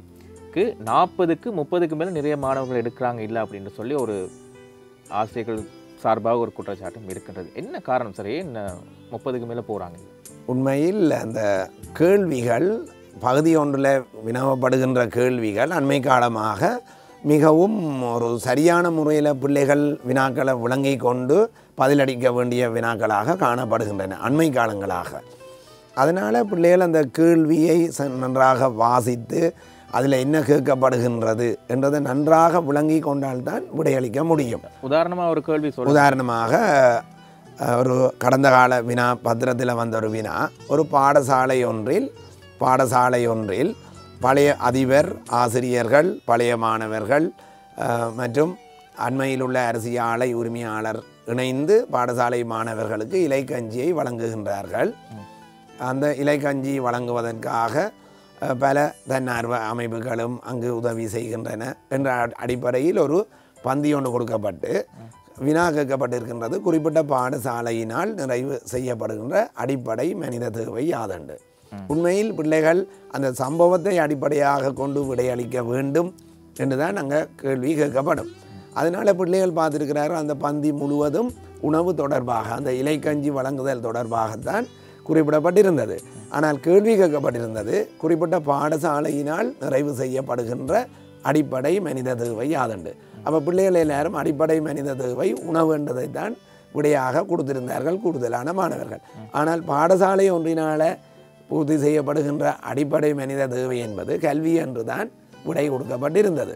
A: கேள்விகளுக்கு நாற்பதுக்கு முப்பதுக்கு மேலே நிறைய மாணவர்கள் எடுக்கிறாங்க இல்லை அப்படின்னு சொல்லி ஒரு ஆசிரியர்கள் சார்பாக ஒரு குற்றச்சாட்டும் இருக்கின்றது என்ன காரணம் சார் ஏன் முப்பதுக்கு மேலே போகிறாங்க
B: உண்மையில் அந்த கேள்விகள் பகுதி ஒன்றில் வினவப்படுகின்ற கேள்விகள் அண்மை காலமாக மிகவும் ஒரு சரியான முறையில் பிள்ளைகள் வினாக்களை விளங்கி கொண்டு பதிலளிக்க வேண்டிய வினாக்களாக காணப்படுகின்றன அண்மை காலங்களாக அதனால் பிள்ளைகள் அந்த கேள்வியை ச- நன்றாக வாசித்து அதில் என்ன கேட்கப்படுகின்றது என்றதை நன்றாக விளங்கி கொண்டால்தான் விடையளிக்க முடியும்
A: உதாரணமாக ஒரு கேள்வி சொல்ல
B: உதாரணமாக அஹ், ஒரு கடந்த கால வினா பத்திரத்தில் வந்த ஒரு வினா ஒரு பாடசாலை ஒன்றில் பாடசாலை ஒன்றில் பழைய அதிபர் ஆசிரியர்கள் பழைய மாணவர்கள் அஹ், மற்றும் அண்மையில் உள்ள அரசிய ஆலை உரிமையாளர் இணைந்து பாடசாலை மாணவர்களுக்கு இலைக்கஞ்சியை வழங்குகின்றார்கள் அந்த இலைக்கஞ்சி வழங்குவதற்காக அஹ், பல தன்னார்வ அமைப்புகளும் அங்கு உதவி செய்கின்றன என்ற அ- அடிப்படையில் ஒரு பந்தி ஒன்று கொடுக்கப்பட்டு வினா கேட்கப்பட்டிருக்கின்றது குறிப்பிட்ட பாடசாலையினால் நிறைவு செய்யப்படுகின்ற அடிப்படை மனித தேவை யாதண்டு உண்மையில் பிள்ளைகள் அந்த சம்பவத்தை அடிப்படையாக கொண்டு விடையளிக்க வேண்டும் என்றுதான் அங்கே கேள்வி கேட்கப்படும் அதனால் பிள்ளைகள் பார்த்துருக்கிறார்கள் அந்த பந்தி முழுவதும் உணவு தொடர்பாக அந்த இலைக்கஞ்சி வழங்குதல் தொடர்பாகத்தான் குறிப்பிடப்பட்டிருந்தது ஆனால் கேள்வி கேட்கப்பட்டிருந்தது குறிப்பிட்ட பாடசாலையினால் நிறைவு செய்யப்படுகின்ற அடிப்படை மனித தேவை யாதண்டு அப்போ பிள்ளைகள் எல்லாரும் அடிப்படை மனித தேவை உணவு என்றதை தான் விடையாக கொடுத்திருந்தார்கள் கூடுதலான மாணவர்கள் ஆனால் பாடசாலை ஒன்றினால பூர்த்தி செய்யப்படுகின்ற அடிப்படை மனித தேவை என்பது கல்வி என்றுதான் விடை கொடுக்கப்பட்டிருந்தது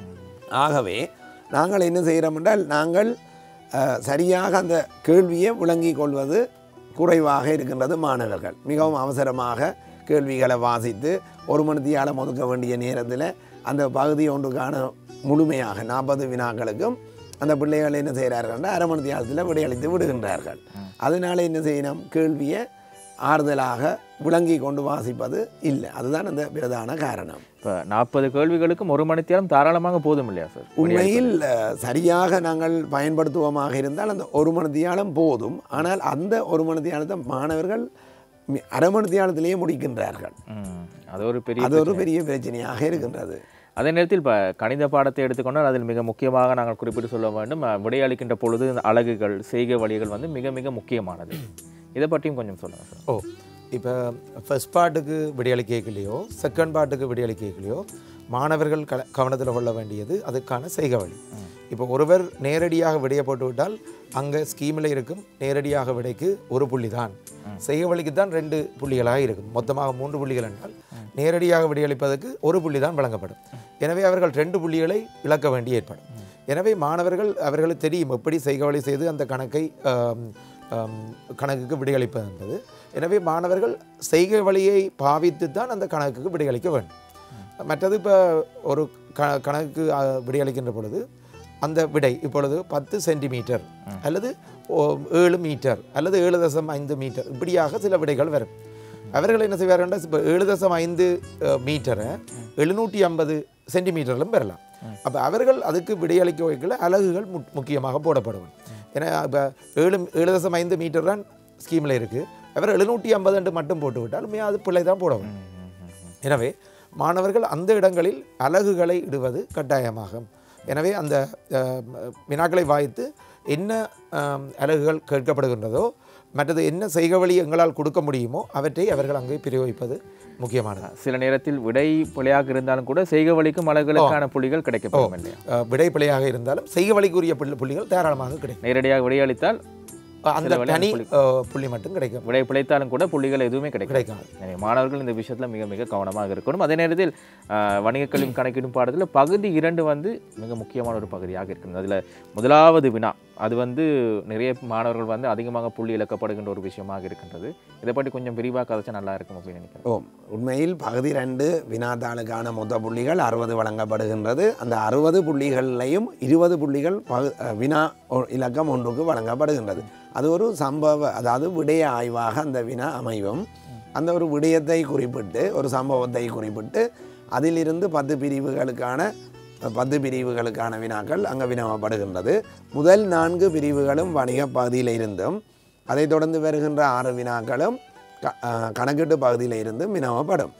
B: ஆகவே நாங்கள் என்ன செய்கிறோம் என்றால் நாங்கள் அஹ், சரியாக அந்த கேள்வியை விளங்கிக் கொள்வது குறைவாக இருக்கின்றது மாணவர்கள் மிகவும் அவசரமாக கேள்விகளை வாசித்து ஒரு மணித்தியாலம் ஒதுக்க வேண்டிய நேரத்தில் அந்த பகுதி ஒன்றுக்கான முழுமையாக நாற்பது வினாக்களுக்கும் அந்த பிள்ளைகள் என்ன செய்கிறார்கள் அரை மணி தியாலத்தில் விடையளித்து விடுகின்றார்கள் அதனால என்ன செய்யணும் கேள்வியை ஆறுதலாக விளங்கி கொண்டு வாசிப்பது இல்லை அதுதான் அந்த பிரதான காரணம்
A: இப்போ நாற்பது கேள்விகளுக்கும் ஒரு மணித்தியாலம் தாராளமாக போதும் இல்லையா சார்
B: உண்மையில் அஹ், சரியாக நாங்கள் பயன்படுத்துவோமாக இருந்தால் அந்த ஒரு மணி தியாலம் போதும் ஆனால் அந்த ஒரு மணி தியாலத்தை மாணவர்கள் மி- அரை மணி தியாலத்திலேயே முடிக்கின்றார்கள்
A: ம், அது ஒரு பெரிய
B: அது ஒரு பெரிய பிரச்சனையாக இருக்கின்றது
A: அதே நேரத்தில் இப்போ கணித பாடத்தை எடுத்துக்கொண்டால் அதில் மிக முக்கியமாக நாங்கள் குறிப்பிட்டு சொல்ல வேண்டும் அஹ், விடையளிக்கின்ற பொழுது இந்த அலகுகள் செய்கை வழிகள் வந்து மிக மிக முக்கியமானது இதை பற்றியும் கொஞ்சம் சொல்லுங்கள் சார்
C: ஓ இப்போ ஃபர்ஸ்ட் பார்ட்டுக்கு விடியலை கேட்கலையோ செகண்ட் பார்ட்டுக்கு விடியலை கேட்கலையோ மாணவர்கள் க கவனத்தில் கொள்ள வேண்டியது அதுக்கான செய்க வழி இப்போ ஒருவர் நேரடியாக விடைய போட்டு விட்டால் அங்கே ஸ்கீமில் இருக்கும் நேரடியாக விடைக்கு ஒரு புள்ளி தான் செய்க வழிக்கு தான் ரெண்டு புள்ளிகளாக இருக்கும் மொத்தமாக மூன்று புள்ளிகள் என்றால் நேரடியாக விடையளிப்பதற்கு ஒரு புள்ளி தான் வழங்கப்படும் எனவே அவர்கள் ரெண்டு புள்ளிகளை இழக்க வேண்டி ஏற்படும் எனவே மாணவர்கள் அவர்களுக்கு தெரியும் எப்படி செய்க வழி செய்து அந்த கணக்கை ஆம், ஆம், கணக்குக்கு விடையளிப்பது என்பது எனவே மாணவர்கள் செய்கை வழியை பாவித்து தான் அந்த கணக்குக்கு விடையளிக்க வேண்டும் மற்றது இப்போ ஒரு க கணக்கு ஆ, விடையளிக்கின்ற பொழுது அந்த விடை இப்பொழுது பத்து சென்டிமீட்டர் அல்லது ஓ, ஏழு மீட்டர் அல்லது ஏழு தசம் ஐந்து மீட்டர் இப்படியாக சில விடைகள் வரும் அவர்கள் என்ன செய்வார்கள் என்றால் இப்போ ஏழு தசம் ஐந்து அஹ், மீட்டரை எழுநூற்றி ஐம்பது சென்டிமீட்டரிலும் பெறலாம் அப்போ அவர்கள் அதுக்கு விடையளிக்க வைக்கல அலகுகள் மு முக்கியமாக போடப்படும் ஏன்னா இப்போ ஏழு ஏழு தசம் ஐந்து மீட்டர் தான் ஸ்கீமில் இருக்குது அவர் எழுநூற்றி ஐம்பது என்று மட்டும் போட்டு விட்டால் உண்மையா அது பிள்ளை தான் போட வேண்டும் எனவே மாணவர்கள் அந்த இடங்களில் அலகுகளை இடுவது கட்டாயமாகும் எனவே அந்த அஹ், வினாக்களை வாய்த்து என்ன அஹ், அலகுகள் கேட்கப்படுகின்றதோ மற்றது என்ன செய்க வழி எங்களால் கொடுக்க முடியுமோ அவற்றை அவர்கள் அங்கே பிரயோகிப்பது முக்கியமானது
A: சில நேரத்தில் விடை பிழையாக இருந்தாலும் கூட செய்கை வழிக்கும் அலகுகளுக்கான புள்ளிகள் கிடைக்கப்படும் இல்லையா
C: அஹ், விடை பிழையாக இருந்தாலும் செய்க வழிக்குரிய புள்ளி புள்ளிகள் தாராளமாக கிடைக்கும்
A: நேரடியாக விடையளித்தால்
C: அந்த
A: சில வழியான
C: தனி
A: புள்ளி.
C: அஹ், புள்ளி மட்டும் கிடைக்கும்
A: விடை பிழைத்தாலும் கூட புள்ளிகள் எதுவுமே கிடைக்கும்
C: கிடைக்காது
A: எனவே மாணவர்கள் இந்த விஷயத்தில் மிக மிக கவனமாக இருக்கணும் அதே நேரத்தில் ஆஹ், வணிகக் கல்வி கணக்கிடும் பாடத்தில் பகுதி இரண்டு வந்து மிக முக்கியமான ஒரு பகுதியாக இருக்கிறது அதில் முதலாவது வினா அது வந்து நிறைய மாணவர்கள் வந்து அதிகமாக புள்ளி இழக்கப்படுகின்ற ஒரு விஷயமாக இருக்கின்றது இதை பற்றி கொஞ்சம் விரிவாக கதைச்சா நல்லா இருக்கும் அப்படின்னு நினைக்கிறேன்
B: ஓ உண்மையில் பகுதி ரெண்டு வினாத்தாளுக்கான மொத்த புள்ளிகள் அறுபது வழங்கப்படுகின்றது அந்த அறுபது புள்ளிகள்லையும் இருபது புள்ளிகள் பகு அஹ், வினா ஒ- இலக்கம் ஒன்றுக்கு வழங்கப்படுகின்றது அது ஒரு சம்பவ அதாவது விடய ஆய்வாக அந்த வினா அமைவும் அந்த ஒரு விடயத்தை குறிப்பிட்டு ஒரு சம்பவத்தை குறிப்பிட்டு அதிலிருந்து பத்து பிரிவுகளுக்கான பத்து பிரிவுகளுக்கான வினாக்கள் அங்கே வினவப்படுகின்றது முதல் நான்கு பிரிவுகளும் வணிக பகுதியில் இருந்தும் அதைத் தொடர்ந்து வருகின்ற ஆறு வினாக்களும் க- அஹ், கணக்கீட்டு பகுதியில் இருந்தும் வினவப்படும்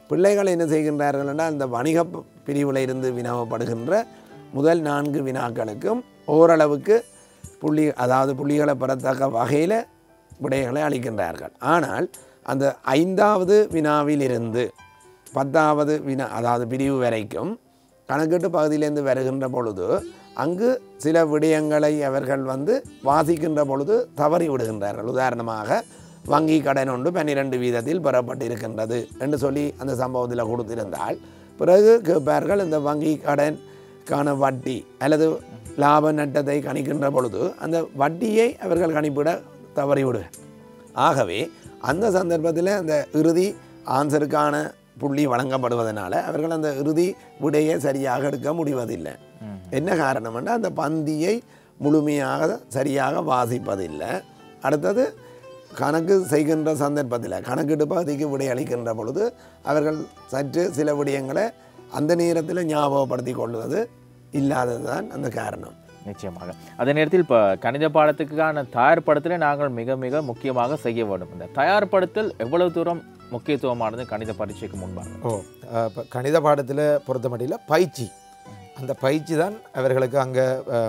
B: பிள்ளைகள் என்ன செய்கின்றார்கள் என்றால் இந்த வணிக பிரிவில் இருந்து வினவப்படுகின்ற முதல் நான்கு வினாக்களுக்கும் ஓரளவுக்கு புள்ளி அதாவது புள்ளிகளை பெறத்தக்க வகையில் விடைகளை அளிக்கின்றார்கள் ஆனால் அந்த ஐந்தாவது வினாவிலிருந்து பத்தாவது வினா அதாவது பிரிவு வரைக்கும் கணக்கீட்டு பகுதியிலேருந்து வருகின்ற பொழுது அங்கு சில விடயங்களை அவர்கள் வந்து வாசிக்கின்ற பொழுது தவறி விடுகின்றார்கள் உதாரணமாக வங்கி கடன் ஒன்று பன்னிரெண்டு வீதத்தில் பெறப்பட்டிருக்கின்றது என்று சொல்லி அந்த சம்பவத்தில் கொடுத்திருந்தால் பிறகு கேட்பார்கள் இந்த வங்கி கடனுக்கான வட்டி அல்லது லாப நட்டத்தை கணிக்கின்ற பொழுது அந்த வட்டியை அவர்கள் கணிப்பிட தவறிவிடு ஆகவே அந்த சந்தர்ப்பத்தில் அந்த இறுதி ஆன்சருக்கான புள்ளி வழங்கப்படுவதனால அவர்கள் அந்த இறுதி விடையை சரியாக எடுக்க முடிவதில்லை என்ன காரணம்னா அந்த பந்தியை முழுமையாக சரியாக வாசிப்பதில்லை அடுத்தது கணக்கு செய்கின்ற சந்தர்ப்பத்தில் கணக்கீட்டு பகுதிக்கு விடை அளிக்கின்ற பொழுது அவர்கள் சற்று சில விடயங்களை அந்த நேரத்தில் ஞாபகப்படுத்தி கொள்வது இல்லாதது தான் அந்த காரணம்
A: நிச்சயமாக அதே நேரத்தில் இப்போ கணித பாடத்துக்கான தயார்படுத்தலை நாங்கள் மிக மிக முக்கியமாக செய்ய வேண்டும் இந்த தயார்படுத்தல் எவ்வளவு தூரம் முக்கியத்துவமானது கணித பரீட்சைக்கு முன்பாக
C: ஓ இப்போ கணித பாடத்தில் பொறுத்த மட்டில் பயிற்சி அந்த பயிற்சி தான் அவர்களுக்கு அங்கே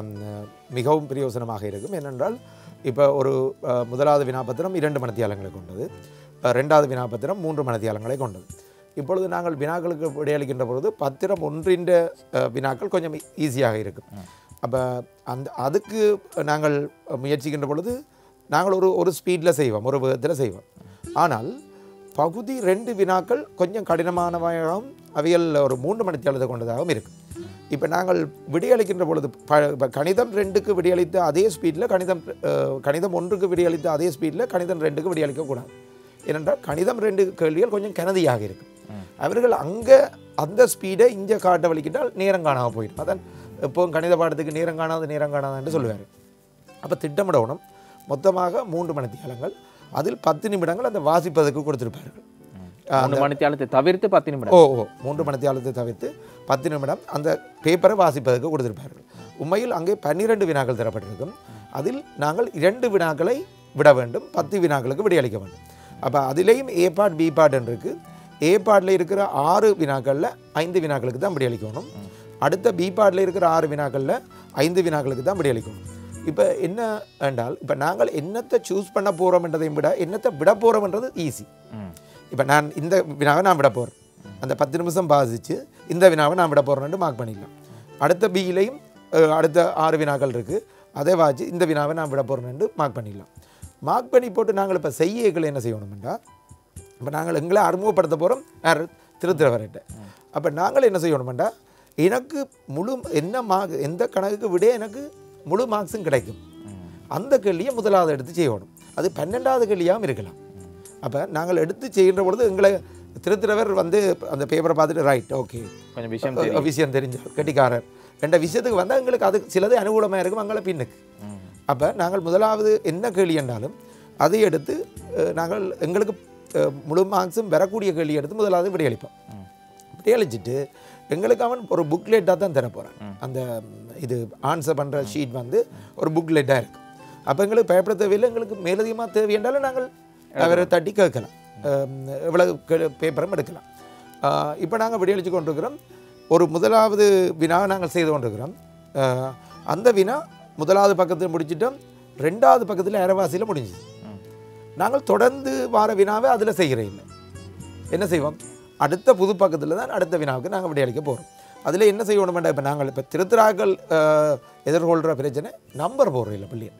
C: மிகவும் பிரயோசனமாக இருக்கும் ஏனென்றால் இப்போ ஒரு அஹ், முதலாவது வினாபத்திரம் இரண்டு மனத்தியாலங்களை கொண்டது அஹ், ரெண்டாவது வினாபத்திரம் மூன்று மனத்தியாலங்களை கொண்டது இப்பொழுது நாங்கள் வினாக்களுக்கு விடையளிக்கின்ற பொழுது பத்திரம் ஒன்றின் அஹ், வினாக்கள் கொஞ்சம் ஈஸியாக இருக்கும் அப்போ அந்த அதுக்கு நாங்கள் முயற்சிக்கின்ற பொழுது நாங்கள் ஒரு ஒரு ஸ்பீடில் செய்வோம் ஒரு விதத்தில் செய்வோம் ஆனால் பகுதி ரெண்டு வினாக்கள் கொஞ்சம் கடினமானவையாகவும் அவைகள் ஒரு மூன்று மணித்தியாலத்தை கொண்டதாகவும் இருக்கும் இப்போ நாங்கள் விடையளிக்கின்ற பொழுது ப இப்ப கணிதம் ரெண்டுக்கு விடையளித்த அதே ஸ்பீடில் கணிதம் அஹ், கணிதம் ஒன்றுக்கு விடையளித்த அதே ஸ்பீடில் கணிதம் ரெண்டுக்கு விடையளிக்கக்கூடாது ஏனென்றால் கணிதம் ரெண்டு கேள்விகள் கொஞ்சம் கனதியாக இருக்கும் அவர்கள் அங்கே அந்த ஸ்பீடை இங்கே காட்ட வலிக்கிட்டால் நேரம் காணாமல் போயிடும் அதான் எப்போவும் கணித பாடத்துக்கு நேரம் காணாது நேரம் காணாதுன்னு சொல்லுவார் அப்போ திட்டமிடணும் மொத்தமாக மூன்று மணித்தியாலங்கள் அதில் பத்து நிமிடங்கள் அந்த வாசிப்பதற்கு கொடுத்திருப்பார்கள்
A: மூணு மணித்தியாலத்தை தவிர்த்து பத்து நிமிடம்
C: ஓ ஓ மூன்று மணித்தியாலத்தை தவிர்த்து பத்து நிமிடம் அந்த பேப்பரை வாசிப்பதற்கு கொடுத்திருப்பார்கள் உண்மையில் அங்கே பன்னிரண்டு வினாக்கள் தரப்பட்டிருக்கும் அதில் நாங்கள் இரண்டு வினாக்களை விட வேண்டும் பத்து வினாக்களுக்கு விடையளிக்க வேண்டும் அப்போ அதிலேயும் ஏ பார்ட் பி பார்ட் இருக்கு ஏ பார்ட்டில் இருக்கிற ஆறு வினாக்களில் ஐந்து வினாக்களுக்கு தான் விடையளிக்கணும் அடுத்த பி பார்ட்டில் இருக்கிற ஆறு வினாக்களில் ஐந்து வினாக்களுக்கு தான் விடையளிக்கணும் இப்போ என்ன என்றால் இப்போ நாங்கள் என்னத்தை சூஸ் பண்ண போகிறோம் என்றதையும் விட என்னத்தை விட போகிறோம்ன்றது ஈஸி
A: ம்.
C: இப்போ நான் இந்த வினாவை நான் விட போகிறேன் அந்த பத்து நிமிஷம் பாசிச்சு இந்த வினாவை நான் விட போகிறேன்ட்டு மார்க் பண்ணிடலாம் அடுத்த பியிலையும் அடுத்த ஆறு வினாக்கள் இருக்குது அதை வாச்சு இந்த வினாவை நான் விட போகிறேன்ட்டு மார்க் பண்ணிடலாம் மார்க் பண்ணி போட்டு நாங்கள் இப்போ செய்யகளை என்ன செய்யணும்டா இப்போ நாங்கள் எங்களை அறிமுகப்படுத்த போகிறோம் யார் திருத்திரவர்கிட்ட அப்போ நாங்கள் என்ன செய்யணும்டா எனக்கு முழு என்ன மார்க் எந்த கணக்குக்கு விட எனக்கு முழு மார்க்ஸும் கிடைக்கும் அந்த கேள்வியை முதலாவது எடுத்து செய்யணும் அது பன்னெண்டாவது கேள்வியாகவும் இருக்கலாம் அப்போ நாங்கள் எடுத்து செய்கின்ற பொழுது எங்களை திருத்திரவர் வந்து அந்த பேப்பரை பார்த்துட்டு ரைட் ஓகே
A: கொஞ்சம் விஷயம் தெரியும்
C: விஷயம் தெரிஞ்சவர் கெட்டிக்காரர் என்ற விஷயத்துக்கு வந்தால் எங்களுக்கு அது சிலது அனுகூலமாக இருக்கும் அங்கே பின்னுக்கு அப்போ நாங்கள் முதலாவது என்ன கேள்வி என்றாலும் அதை எடுத்து அஹ், நாங்கள் எங்களுக்கு அஹ், முழு மார்க்ஸும் வரக்கூடிய கேள்வி எடுத்து முதலாவது விடையளிப்போம் விடையளிச்சிட்டு எங்களுக்கு அவன் ஒரு புக்லெட்டாக தான் தர போகிறான் அந்த ம், இது ஆன்சர் பண்ணுற ஷீட் வந்து ஒரு புக்லெட்டாக இருக்கும் அப்போ எங்களுக்கு பயப்பட தேவையில்லை எங்களுக்கு மேலதிகமாக தேவை என்றாலும் நாங்கள் அவரை தட்டி கேட்கலாம் அஹ், எவ்வளவு பேப்பரும் எடுக்கலாம் இப்போ நாங்கள் விடையளித்து கொண்டிருக்கிறோம் ஒரு முதலாவது வினா நாங்கள் செய்து கொண்டிருக்கிறோம் அஹ், அந்த வினா முதலாவது பக்கத்தில் முடிச்சிட்டோம் ரெண்டாவது பக்கத்தில் அரைவாசியில் முடிஞ்சுது நாங்கள் தொடர்ந்து வார வினாவை அதில் செய்கிற இல்லை என்ன செய்வோம் அடுத்த புது பக்கத்தில் தான் அடுத்த வினாவுக்கு நாங்கள் விடையளிக்க போகிறோம் அதில் என்ன செய்யணும் வேண்டாம் இப்போ நாங்கள் இப்போ திருத்தராக்கள் அஹ், எதிர்கொள்கிற பிரச்சனை நம்பர் போடுறோம் இல்லை பிள்ளைய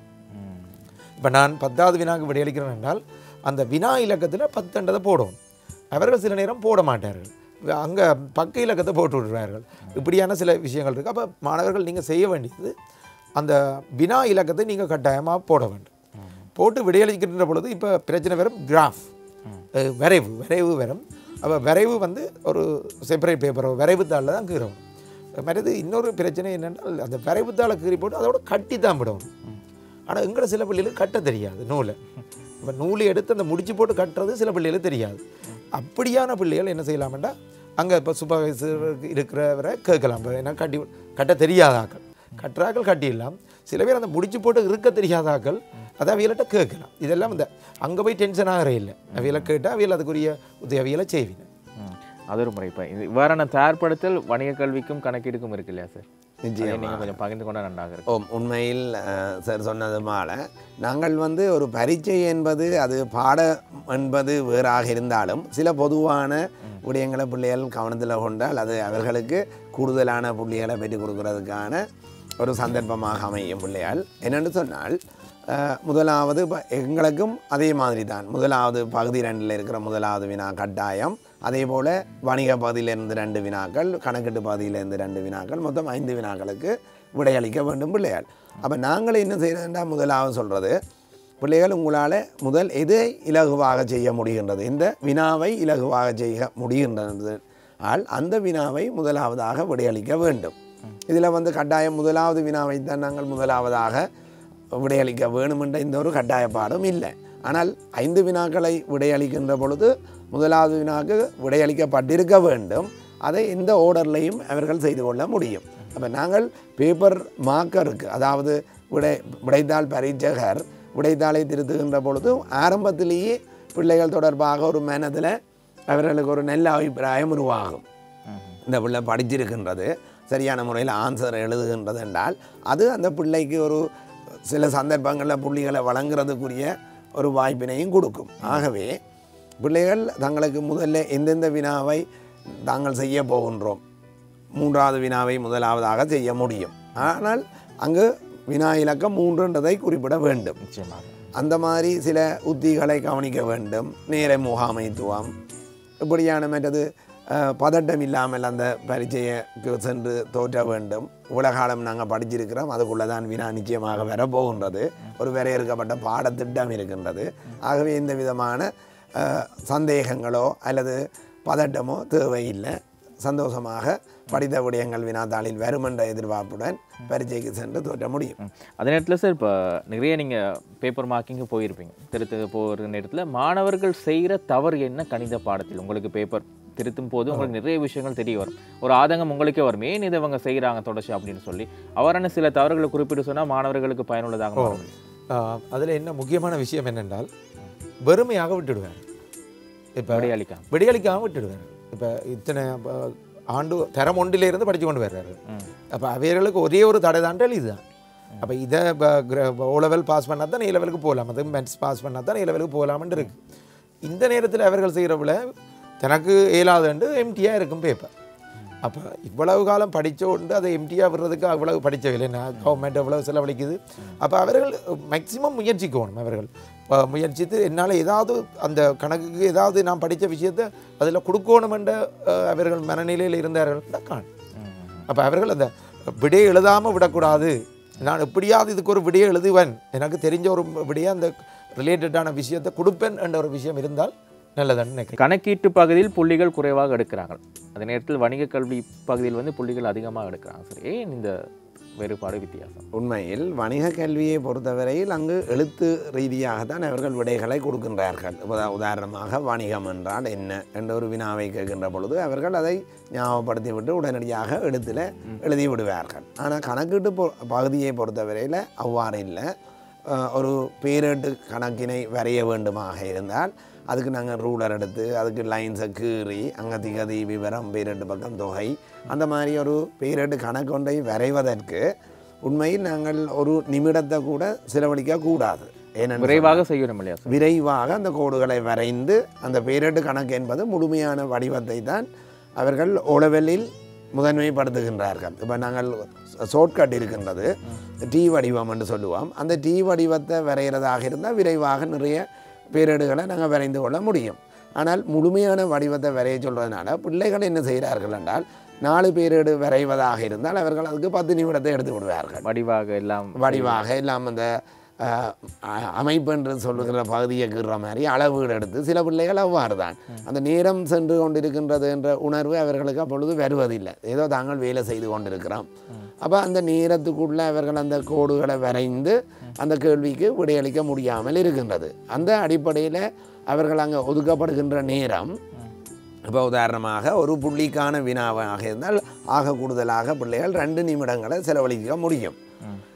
C: இப்போ நான் பத்தாவது வினாவுக்கு விடையளிக்கிறேன் என்றால் அந்த வினா இலக்கத்தில் பத்துன்றதை போடுவோம் அவர்கள் சில நேரம் போட மாட்டார்கள் அங்கே பக்க இலக்கத்தை போட்டு விடுவார்கள் இப்படியான சில விஷயங்கள் இருக்குது அப்போ மாணவர்கள் நீங்கள் செய்ய வேண்டியது அந்த வினா இலக்கத்தை நீங்கள் கட்டாயமாக போட வேண்டும் போட்டு விடையளிக்கின்ற பொழுது இப்போ பிரச்சனை வரும் கிராஃப் வரைவு வரைவு வரும் அப்போ வரைவு வந்து ஒரு செப்பரேட் பேப்பரோ வரைவு தாளில் தான் கீறணும் மற்றது இன்னொரு பிரச்சனை என்னென்றால் அந்த வரைவு தாளை கீறி போட்டு அதோட கட்டி தான் விடணும் ஆனால் எங்களை சில பிள்ளைகளுக்கு கட்ட தெரியாது நூலை இப்போ நூலை எடுத்து அந்த முடிச்சு போட்டு கட்டுறது சில பிள்ளைகளுக்கு தெரியாது அப்படியான பிள்ளைகள் என்ன செய்யலாம்டா அங்கே இப்போ சூப்பர்வைசர் இருக்கிறவரை கேட்கலாம் இப்ப ஏன்னா கட்டி கட்ட தெரியாத ஆக்கள் கட்டுறாக்கள் கட்டிடலாம் சில பேர் அந்த முடிச்சு போட்டு இருக்க தெரியாத ஆக்கள் அதை அவியல்கிட்ட கேட்கலாம் இதெல்லாம் இந்த அங்கே போய் டென்ஷன் ஆகிற இல்லை அவியலை கேட்டால் அவியல் அதுக்குரிய உதவிகளை செய்வீங்க
A: ம். அது ஒரு முறை இப்போ இது இவ்வாறான தயார்படுத்தல் வணிக கல்விக்கும் கணக்கீடுக்கும் இருக்கு இல்லையா சார் அதை
B: நிச்சயமாக
A: நீங்கள் கொஞ்சம் பகிர்ந்து கொண்டா நன்றாக இருக்கும்
B: ஓம் உண்மையில் அஹ், சார் சொன்னது போல நாங்கள் வந்து ஒரு பரீட்சை என்பது அது பாடம் என்பது வேறாக இருந்தாலும் சில பொதுவான விடயங்களை பிள்ளைகள் கவனத்தில் கொண்டால் அது அவர்களுக்கு கூடுதலான புள்ளிகளை பெற்றுக் கொடுக்கறதுக்கான ஒரு சந்தர்ப்பமாக அமையும் பிள்ளைகள் என்னென்னு சொன்னால் அஹ், முதலாவது ப- எங்களுக்கும் அதே மாதிரி தான் முதலாவது பகுதி ரெண்டில் இருக்கிற முதலாவது வினா கட்டாயம் அதே போல் வணிக பகுதியிலிருந்து ரெண்டு வினாக்கள் கணக்கீட்டு பகுதியிலிருந்து ரெண்டு வினாக்கள் மொத்தம் ஐந்து வினாக்களுக்கு விடையளிக்க வேண்டும் பிள்ளைகள் அப்போ நாங்கள் என்ன செய்யறதுன்றா முதலாவது சொல்கிறது பிள்ளைகள் உங்களால் முதல் எதை இலகுவாக செய்ய முடிகின்றது இந்த வினாவை இலகுவாக செய்ய முடிகின்றது ஆல் அந்த வினாவை முதலாவதாக விடையளிக்க வேண்டும் இதில் வந்து கட்டாயம் முதலாவது வினாவை தான் நாங்கள் முதலாவதாக விடையளிக்க வேணுமென்ற இந்த ஒரு கட்டாய பாடம் இல்லை ஆனால் ஐந்து வினாக்களை விடையளிக்கின்ற பொழுது முதலாவது வினாக்கு விடையளிக்கப்பட்டிருக்க வேண்டும் அதை எந்த ஓர்டர்லையும் அவர்கள் செய்து கொள்ள முடியும் அப்போ நாங்கள் பேப்பர் மார்க்கருக்கு அதாவது விடை விடைத்தாள் பரீட்சகர் விடைத்தாளை திருத்துகின்ற பொழுது ஆரம்பத்திலேயே பிள்ளைகள் தொடர்பாக ஒரு மனதில் அவர்களுக்கு ஒரு நல்ல அபிப்பிராயம் உருவாகும் இந்த பிள்ளை படிச்சிருக்கின்றது சரியான முறையில் ஆன்சர் எழுதுகின்றது என்றால் அது அந்த பிள்ளைக்கு ஒரு சில சந்தர்ப்பங்களில் புள்ளிகளை வழங்குறதுக்குரிய ஒரு வாய்ப்பினையும் கொடுக்கும் ஆகவே பிள்ளைகள் தங்களுக்கு முதல்ல எந்தெந்த வினாவை தாங்கள் செய்ய போகின்றோம் மூன்றாவது வினாவை முதலாவதாக செய்ய முடியும் ஆனால் அங்கு வினா இலக்கம் மூன்றுன்றதை குறிப்பிட வேண்டும்
A: நிச்சயமாக
B: அந்த மாதிரி சில உத்திகளை கவனிக்க வேண்டும் நேர முகாமைத்துவம் இப்படியான மற்றது அஹ், பதட்டம் இல்லாமல் அந்த பரீட்சைக்கு சென்று தோற்ற வேண்டும் இவ்வளவு காலம் நாங்கள் படிச்சிருக்கிறோம் அதுக்குள்ளே தான் வினா நிச்சயமாக வரப்போகின்றது ஒரு வரையறுக்கப்பட்ட பாடத்திட்டம் இருக்கின்றது ஆகவே எந்த விதமான அஹ், சந்தேகங்களோ அல்லது பதட்டமோ தேவையில்லை சந்தோஷமாக படித்த விடயங்கள் வினாத்தாளில் வரும் என்ற எதிர்பார்ப்புடன் பரீட்சைக்கு சென்று தோற்ற முடியும்
A: ம். அதே நேரத்தில் சார் இப்போ நிறைய நீங்கள் பேப்பர் மார்க்கிங்கு போயிருப்பீங்க திருத்த போகிற நேரத்தில் மாணவர்கள் செய்கிற தவறு என்ன கணித பாடத்தில் உங்களுக்கு பேப்பர் திருத்தும் போது உங்களுக்கு நிறைய விஷயங்கள் தெரிய வரும் ஒரு ஆதங்கம் உங்களுக்கே வரும் ஏன் இதை இவங்க செய்கிறாங்க தொடர்ச்சி அப்படின்னு சொல்லி அவரான சில தவறுகளை குறிப்பிட்டு சொன்னால் மாணவர்களுக்கு பயனுள்ளதாக மாறும்
C: அதில் என்ன முக்கியமான விஷயம் என்னென்றால் வெறுமையாக விட்டுடுவேன் இப்போ
A: விடையளிக்காம
C: விடையளிக்காமல் விட்டுடுவேன் இப்போ இத்தனை அப்ப, ஆண்டு தரம் ஒன்றிலிருந்து படித்து கொண்டு வர்றாரு
A: ம்.
C: அப்போ அவைகளுக்கு ஒரே ஒரு தடை தாண்டல் இதுதான் அப்போ இதை ஓ லெவல் பாஸ் பண்ணால் தான் ஏ லெவலுக்கு போகலாம் அது மேத்ஸ் பாஸ் பண்ணால் தான் ஏ லெவலுக்கு போகலாம்னு இருக்கு இந்த நேரத்தில் அவர்கள் செய்கிறவுல தனக்கு இயலாதுண்டு எம்டியாக இருக்கும் பேப்பர் அப்போ இவ்வளவு காலம் படிச்ச உண்டு அதை எம்டியாக விடுறதுக்கு அவ்வளவு படிச்சவில்லை நான் கவர்மெண்ட் எவ்வளவு செலவழிக்குது அப்போ அவர்கள் மேக்சிமம் முயற்சிக்கணும் அவர்கள் அஹ் முயற்சித்து என்னால் ஏதாவது அந்த கணக்குக்கு ஏதாவது நான் படித்த விஷயத்தை அதில் கொடுக்கணும் என்ற அஹ், அவர்கள் மனநிலையில் இருந்தார்கள் காண் அப்போ அவர்கள் அந்த விடையை எழுதாமல் விடக்கூடாது நான் எப்படியாவது இதுக்கு ஒரு விடையை எழுதுவேன் எனக்கு தெரிஞ்ச ஒரு விடையை அந்த ரிலேட்டடான விஷயத்தை கொடுப்பேன் என்ற ஒரு விஷயம் இருந்தால் நல்லதுன்னு நினைக்கிறேன்
A: கணக்கீட்டு பகுதியில் புள்ளிகள் குறைவாக எடுக்கிறாங்க அதே நேரத்தில் வணிக கல்வி பகுதியில் வந்து புள்ளிகள் அதிகமாக எடுக்கிறாங்க சார் ஏன் இந்த வேறுபாடு வித்தியாசம்
B: உண்மையில் வணிக கல்வியை பொறுத்தவரையில் அங்கு எழுத்து ரீதியாக தான் அவர்கள் விடைகளை கொடுக்கின்றார்கள் உதா- உதாரணமாக வணிகம் என்றால் என்ன என்ற ஒரு வினாவை கேட்கின்ற பொழுது அவர்கள் அதை ஞாபகப்படுத்தி விட்டு உடனடியாக எழுத்தில் எழுதி விடுவார்கள் ஆனால் கணக்கீட்டு பொ- பகுதியை பொறுத்தவரையில் அவ்வாறு இல்லை அஹ், ஒரு பேரேட்டு கணக்கினை வரைய வேண்டுமாக இருந்தால் அதுக்கு நாங்கள் ரூலர் எடுத்து அதுக்கு லைன்ஸை கீறி அங்கே திகதி விவரம் பேரேட்டு பக்கம் தொகை அந்த மாதிரி ஒரு பேரேட்டு கணக்கொன்றை வரைவதற்கு உண்மையில் நாங்கள் ஒரு நிமிடத்தை கூட செலவழிக்க கூடாது ஏனென்றால்
A: விரைவாக செய்யணும் இல்லையா சார்
B: விரைவாக அந்த கோடுகளை வரைந்து அந்த பேரேட்டு கணக்கு என்பது முழுமையான வடிவத்தை தான் அவர்கள் ஓலவெல்லில் முதன்மைப்படுத்துகின்றார்கள் இப்போ நாங்கள் ஷார்ட்கட் இருக்கின்றது டீ வடிவம் என்று சொல்லுவோம் அந்த டீ வடிவத்தை வரைகிறதாக இருந்தால் விரைவாக நிறைய பேரேடுகளை நாங்கள் வரைந்து கொள்ள முடியும் ஆனால் முழுமையான வடிவத்தை வரைய சொல்வதனால பிள்ளைகள் என்ன செய்கிறார்கள் என்றால் நாலு பேரேடு வரைவதாக இருந்தால் அவர்கள் அதுக்கு பத்து நிமிடத்தை எடுத்து விடுவார்கள்
A: வடிவாக எல்லாம்
B: வடிவாக எல்லாம் அந்த அஹ், அ- அமைப்பு என்று சொல்லுகிற பகுதியை கீறுற மாதிரி அளவீடு எடுத்து சில பிள்ளைகள் அவ்வாறு தான் அந்த நேரம் சென்று கொண்டிருக்கின்றது என்ற உணர்வு அவர்களுக்கு அப்பொழுது வருவதில்லை ஏதோ தாங்கள் வேலை செய்து கொண்டிருக்கிறோம் அப்போ அந்த நேரத்துக்குள்ளே அவர்கள் அந்த கோடுகளை வரைந்து அந்த கேள்விக்கு விடையளிக்க முடியாமல் இருக்கின்றது அந்த அடிப்படையில் அவர்கள் அங்கே ஒதுக்கப்படுகின்ற நேரம் இப்போ உதாரணமாக ஒரு புள்ளிக்கான வினாவாக இருந்தால் ஆக கூடுதலாக பிள்ளைகள் ரெண்டு நிமிடங்களை செலவழிக்க முடியும்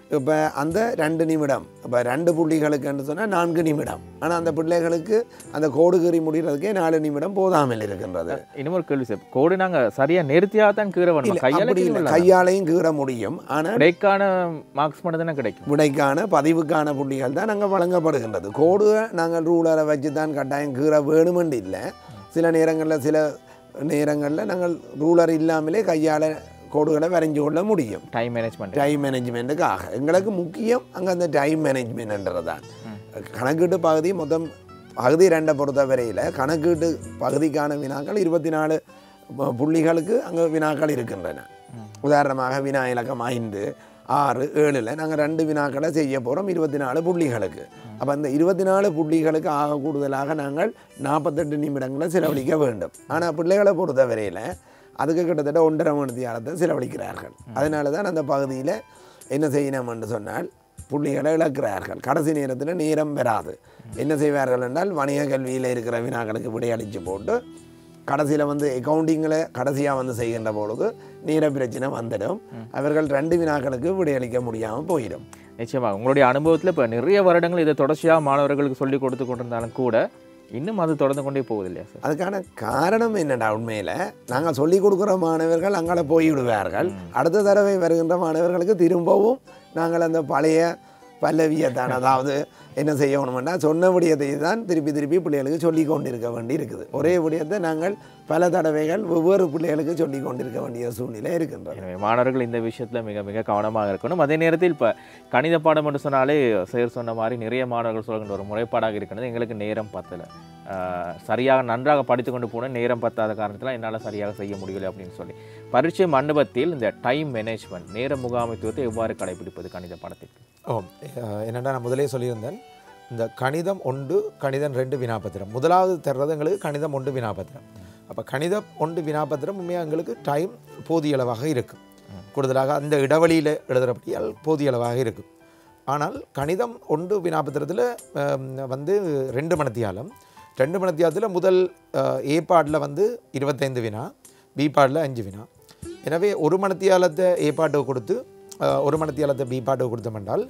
B: இப்போ அந்த ரெண்டு நிமிடம் இப்போ ரெண்டு புள்ளிகளுக்குன்னு சொன்னால் நான்கு நிமிடம் ஆனால் அந்த பிள்ளைகளுக்கு அந்த கோடு கீறி முடிகிறதுக்கே நாலு நிமிடம் போதாமல் இருக்கின்றது
A: இன்னும் ஒரு கேள்வி சார் கோடு நாங்க சரியா நிறுத்தியா தான் கீற
B: இல்ல,
A: வேணும் கையால
B: அப்படி இல்லை கையாலையும் கீற முடியும் ஆனால்
A: விடைக்கான மார்க்ஸ் மட்டும் தானே கிடைக்கும்
B: விடைக்கான பதிவுக்கான புள்ளிகள் தான் நாங்கள் வழங்கப்படுகின்றது கோடு நாங்கள் ரூலரை வச்சு தான் கட்டாயம் கீற வேணுமென்று இல்லை சில நேரங்களில் சில நேரங்களில் நாங்கள் ரூலர் இல்லாமலே கையால் கோடுகளை வரைஞ்சு கொள்ள முடியும்
A: டைம் மேனேஜ்மெண்ட்
B: டைம் மேனேஜ்மெண்ட்டுக்காக எங்களுக்கு முக்கியம் அங்கே அந்த டைம் மேனேஜ்மெண்ட்ன்றது தான் கணக்கீட்டு பகுதி மொத்தம் பகுதி ரெண்டை பொறுத்தவரையில் கணக்கீட்டு பகுதிக்கான வினாக்கள் இருபத்தி நாலு பு- புள்ளிகளுக்கு அங்கே வினாக்கள் இருக்கின்றன உதாரணமாக வினா இலக்கம் ஐந்து ஆறு ஏழில் நாங்கள் ரெண்டு வினாக்களை செய்ய போகிறோம் இருபத்தி நாலு புள்ளிகளுக்கு அப்போ அந்த இருபத்தி நாலு புள்ளிகளுக்கு ஆக கூடுதலாக நாங்கள் நாற்பத்தெட்டு நிமிடங்களை செலவழிக்க வேண்டும் ஆனால் பிள்ளைகளை பொறுத்தவரையில் அதுக்கு கிட்டத்தட்ட ஒன்றரை மணி நேரத்தை செலவழிக்கிறார்கள் அதனால தான் அந்த பகுதியில் என்ன செய்யணும் என்று சொன்னால் புள்ளிகளை இழக்கிறார்கள் கடைசி நேரத்தில் நேரம் பெறாது என்ன செய்வார்கள் என்றால் வணிக கல்வியில் இருக்கிற வினாக்களுக்கு விடையளித்து போட்டு கடைசியில் வந்து அக்கவுண்டிங்கில் கடைசியாக வந்து செய்கின்ற பொழுது நேர பிரச்சனை வந்துடும் அவர்கள் ரெண்டு வினாக்களுக்கு விடையளிக்க முடியாமல் போயிடும்
A: நிச்சயமா உங்களுடைய அனுபவத்துல இப்ப நிறைய வருடங்கள் இதை தொடர்ச்சியா மாணவர்களுக்கு சொல்லி கொடுத்து கொண்டிருந்தாலும் கூட இன்னும் அது தொடர்ந்து கொண்டே போகுது இல்லையா சார்
B: அதுக்கான காரணம் என்னடா உண்மையில் நாங்கள் சொல்லிக் கொடுக்குற மாணவர்கள் அங்கே போய்விடுவார்கள் அடுத்த தடவை வருகின்ற மாணவர்களுக்கு திரும்பவும் நாங்கள் அந்த பழைய பல்லவியத்தான் அதாவது என்ன செய்யணும்னா சொன்ன விடயத்தை தான் திருப்பி திருப்பி பிள்ளைகளுக்கு சொல்லி கொண்டிருக்க வேண்டி இருக்குது ஒரே விடயத்தை நாங்கள் பல தடவைகள் வெவ்வேறு பிள்ளைகளுக்கு சொல்லி கொண்டிருக்க வேண்டிய சூழ்நிலை இருக்கின்றது
A: எனவே மாணவர்கள் இந்த விஷயத்துல மிக மிக கவனமாக இருக்கணும் அதே நேரத்தில் இப்ப கணித பாடம் என்று சொன்னாலே சேர் சொன்ன மாதிரி நிறைய மாணவர்கள் சொல்கின்ற ஒரு முறைப்பாடாக இருக்கிறது எங்களுக்கு நேரம் பத்தல ஆஹ் சரியாக நன்றாக படித்து கொண்டு போன நேரம் பத்தாத காரணத்தில் என்னால் சரியாக செய்ய முடியலை அப்படின்னு சொல்லி பரீட்சை மண்டபத்தில் இந்த டைம் மேனேஜ்மெண்ட் நேர முகாமைத்துவத்தை எவ்வாறு கடைபிடிப்பது கணித பாடத்திற்கு
C: ஓ அஹ் என்னடா நான் முதலே சொல்லியிருந்தேன் இந்த கணிதம் ஒன்று கணிதம் ரெண்டு வினாபத்திரம் முதலாவது தர்றது எங்களுக்கு கணிதம் ஒன்று வினாபத்திரம் அப்போ கணிதம் ஒன்று வினாபத்திரம் உண்மையாக எங்களுக்கு டைம் போதிய அளவாக இருக்கும் கூடுதலாக அந்த இடைவெளியில் எழுதுகிறபடியால் போதிய அளவாக இருக்கும் ஆனால் கணிதம் ஒன்று வினாபத்திரத்தில் வந்து ரெண்டு மணித்தியாலம் ரெண்டு மணித்தியாலத்தில் முதல் அஹ், ஏ பாட்டில் வந்து இருபத்தைந்து வினா பி பாட்டில் அஞ்சு வினா எனவே ஒரு மணித்தியாலத்தை ஏ பாட்டுக்கு கொடுத்து அஹ், ஒரு மணித்தியாலத்தை பி பாட்டுக்கு கொடுத்தோம் என்றால்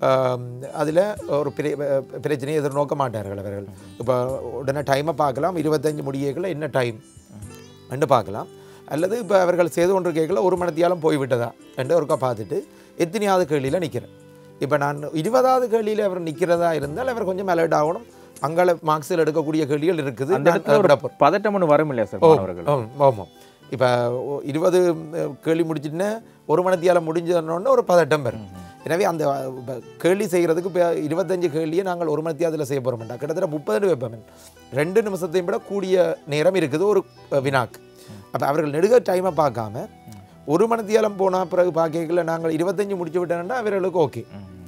C: அதில் ஒரு பிர பிரச்சனையை எதிர்நோக்க மாட்டார்கள் அவர்கள் இப்போ உடனே டைமை பார்க்கலாம் இருபத்தஞ்சு முடியக்குள்ள என்ன டைம் என்று பார்க்கலாம் அல்லது இப்போ அவர்கள் செய்து கொண்டு கேட்கல ஒரு மணித்தியாலம் போய்விட்டதா என்று ஒருக்கா பார்த்துட்டு எத்தனையாவது கேள்வியில் நிற்கிறேன் இப்போ நான் இருபதாவது கேள்வியில் அவர் நிற்கிறதா இருந்தால் அவர் கொஞ்சம் அலர்ட் ஆகணும் அங்கால மார்க்ஸில் எடுக்கக்கூடிய கேள்விகள் இருக்குது
A: அந்த
C: நான்
A: இடத்துல ஒரு
C: விட போறேன்.
A: பதட்டம் ஒன்று வரும் இல்லையா சார் மாணவர்கள்
C: ஆமாம் ஆமாம் இப்போ இருபது அஹ், கேள்வி முடிச்சுட்டுன்னு ஒரு மணித்தியால முடிஞ்சோடனே ஒரு பதட்டம் வரும் எனவே அந்த அஹ், இப்ப கேள்வி செய்கிறதுக்கு இப்போ இருபத்தஞ்சு கேள்வியை நாங்கள் ஒரு மணித்தியாலத்தில் செய்ய போகிறோம் மாட்டோம் கிட்டத்தட்ட முப்பது வைப்போம் ரெண்டு நிமிஷத்தையும் விட கூடிய நேரம் இருக்குது ஒரு அஹ், வினாக்கு அப்போ அவர்கள் நெடுக டைமை பார்க்காம ஒரு மணித்தியாலம் போனால் பிறகு பார்க்கல நாங்கள் இருபத்தஞ்சு முடிச்சு விட்டோம்னா அவர்களுக்கு ஓகே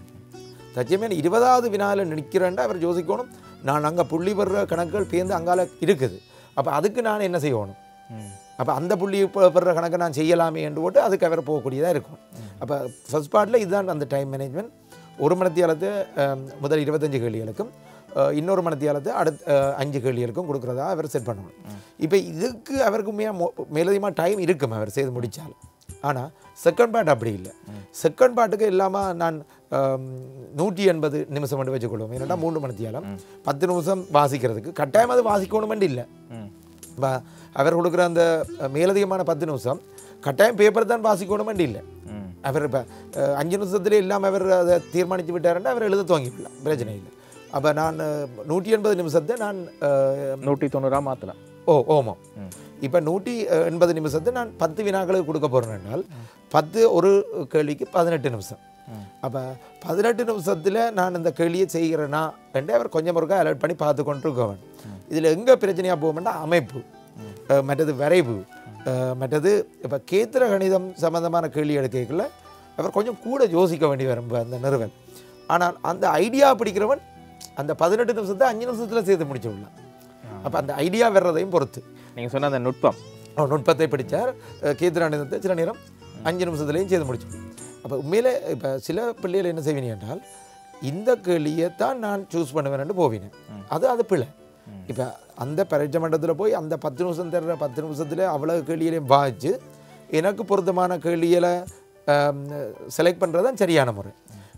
C: சத்தியமே இருபதாவது வினாவில் நிற்கிறேன்டா அவர் யோசிக்கணும் நான் அங்கே புள்ளி பெறுற கணக்குகள் பேர்ந்து அங்கால இருக்குது அப்போ அதுக்கு நான் என்ன செய்யணும் அப்போ அந்த புள்ளி பெ- பெறுற கணக்கை நான் செய்யலாமே என்று போட்டு அதுக்கு அவர் போகக்கூடியதாக இருக்கும் அப்போ ஃபர்ஸ்ட் பார்ட்டில் இதுதான் அந்த டைம் மேனேஜ்மெண்ட் ஒரு மணித்தியாலத்தை அஹ், முதல் இருபத்தஞ்சு கேள்விகளுக்கும் அஹ், இன்னொரு மணித்தியாலத்தை அடுத்த அஹ், அஞ்சு கேள்விகளுக்கும் கொடுக்குறதா அவர் செட் பண்ணணும் இப்போ இதுக்கு அவருக்கு மே மேலதிகமாக டைம் இருக்கும் அவர் செய்து முடித்தாலும் ஆனால் செகண்ட் பார்ட் அப்படி இல்லை செகண்ட் பார்ட்டுக்கு இல்லாமல் நான் ஆம், நூற்றி எண்பது நிமிஷம் மட்டும் வச்சுக்கொள்வோம் என்னடா மூன்று மணித்தியாலம் பத்து நிமிஷம் வாசிக்கிறதுக்கு கட்டாயம் அது வாசிக்கணுமெண்டு இல்லை இப்போ அவர் கொடுக்குற அந்த அஹ், மேலதிகமான பத்து நிமிஷம் கட்டாயம் பேப்பர் தான் வாசிக்கணுமெண்டு இல்லை அவர் இப்போ அஞ்சு நிமிஷத்துல இல்லாமல் அவர் அதை தீர்மானித்து விட்டாருன்னா அவர் எழுத துவங்கிவிடலாம் பிரச்சனை இல்லை அப்போ நான் அஹ், நூற்றி எண்பது நிமிஷத்தை நான் அஹ்,
A: நூற்றி தொண்ணூறா மாற்றலாம்
C: ஓ ஓமம் இப்போ நூற்றி அஹ், எண்பது நிமிஷத்தை நான் பத்து வினாக்களுக்கு கொடுக்க போகிறேன்னால் பத்து ஒரு கேள்விக்கு பதினெட்டு நிமிஷம் அப்போ பதினெட்டு நிமிஷத்தில் நான் இந்த கேள்வியை செய்கிறேனா என்று அவர் கொஞ்சம் ஒருக்கா அலர்ட் பண்ணி பார்த்து கொண்டு இருக்கவன் இதில் எங்கே பிரச்சனையாக போகும்னா அமைப்பு அஹ், மற்றது வரைவு அஹ், மற்றது இப்போ கேத்திர கணிதம் சம்பந்தமான கேள்வி எடுக்கல அவர் கொஞ்சம் கூட யோசிக்க வேண்டி வரும் இப்ப அந்த நிறுவன் ஆனால் அந்த ஐடியா பிடிக்கிறவன் அந்த பதினெட்டு நிமிஷத்தை அஞ்சு நிமிஷத்தில் சேர்த்து முடிச்சு விடலாம் அப்போ அந்த ஐடியா வர்றதையும் பொறுத்து
A: நீங்க சொன்ன அந்த நுட்பம்
C: அவர் நுட்பத்தை பிடிச்சார் அஹ் கீர்த்தனானந்தத்தை சில நேரம் அஞ்சு நிமிஷத்துலையும் செய்து முடிச்சோம் அப்போ உண்மையிலே இப்போ சில பிள்ளைகள் என்ன செய்வீங்க என்றால் இந்த கேள்வியை தான் நான் சூஸ் பண்ணுவேன்னு போவினேன் அது அது பிள்ளை இப்போ அந்த பரீட்சை மண்டலத்தில் போய் அந்த பத்து நிமிஷம் தர்ற பத்து நிமிஷத்தில் அவ்வளோ கேள்விகளையும் வாய்ச்சு எனக்கு பொருத்தமான கேள்விகளை செலக்ட் பண்ணுறது தான் சரியான முறை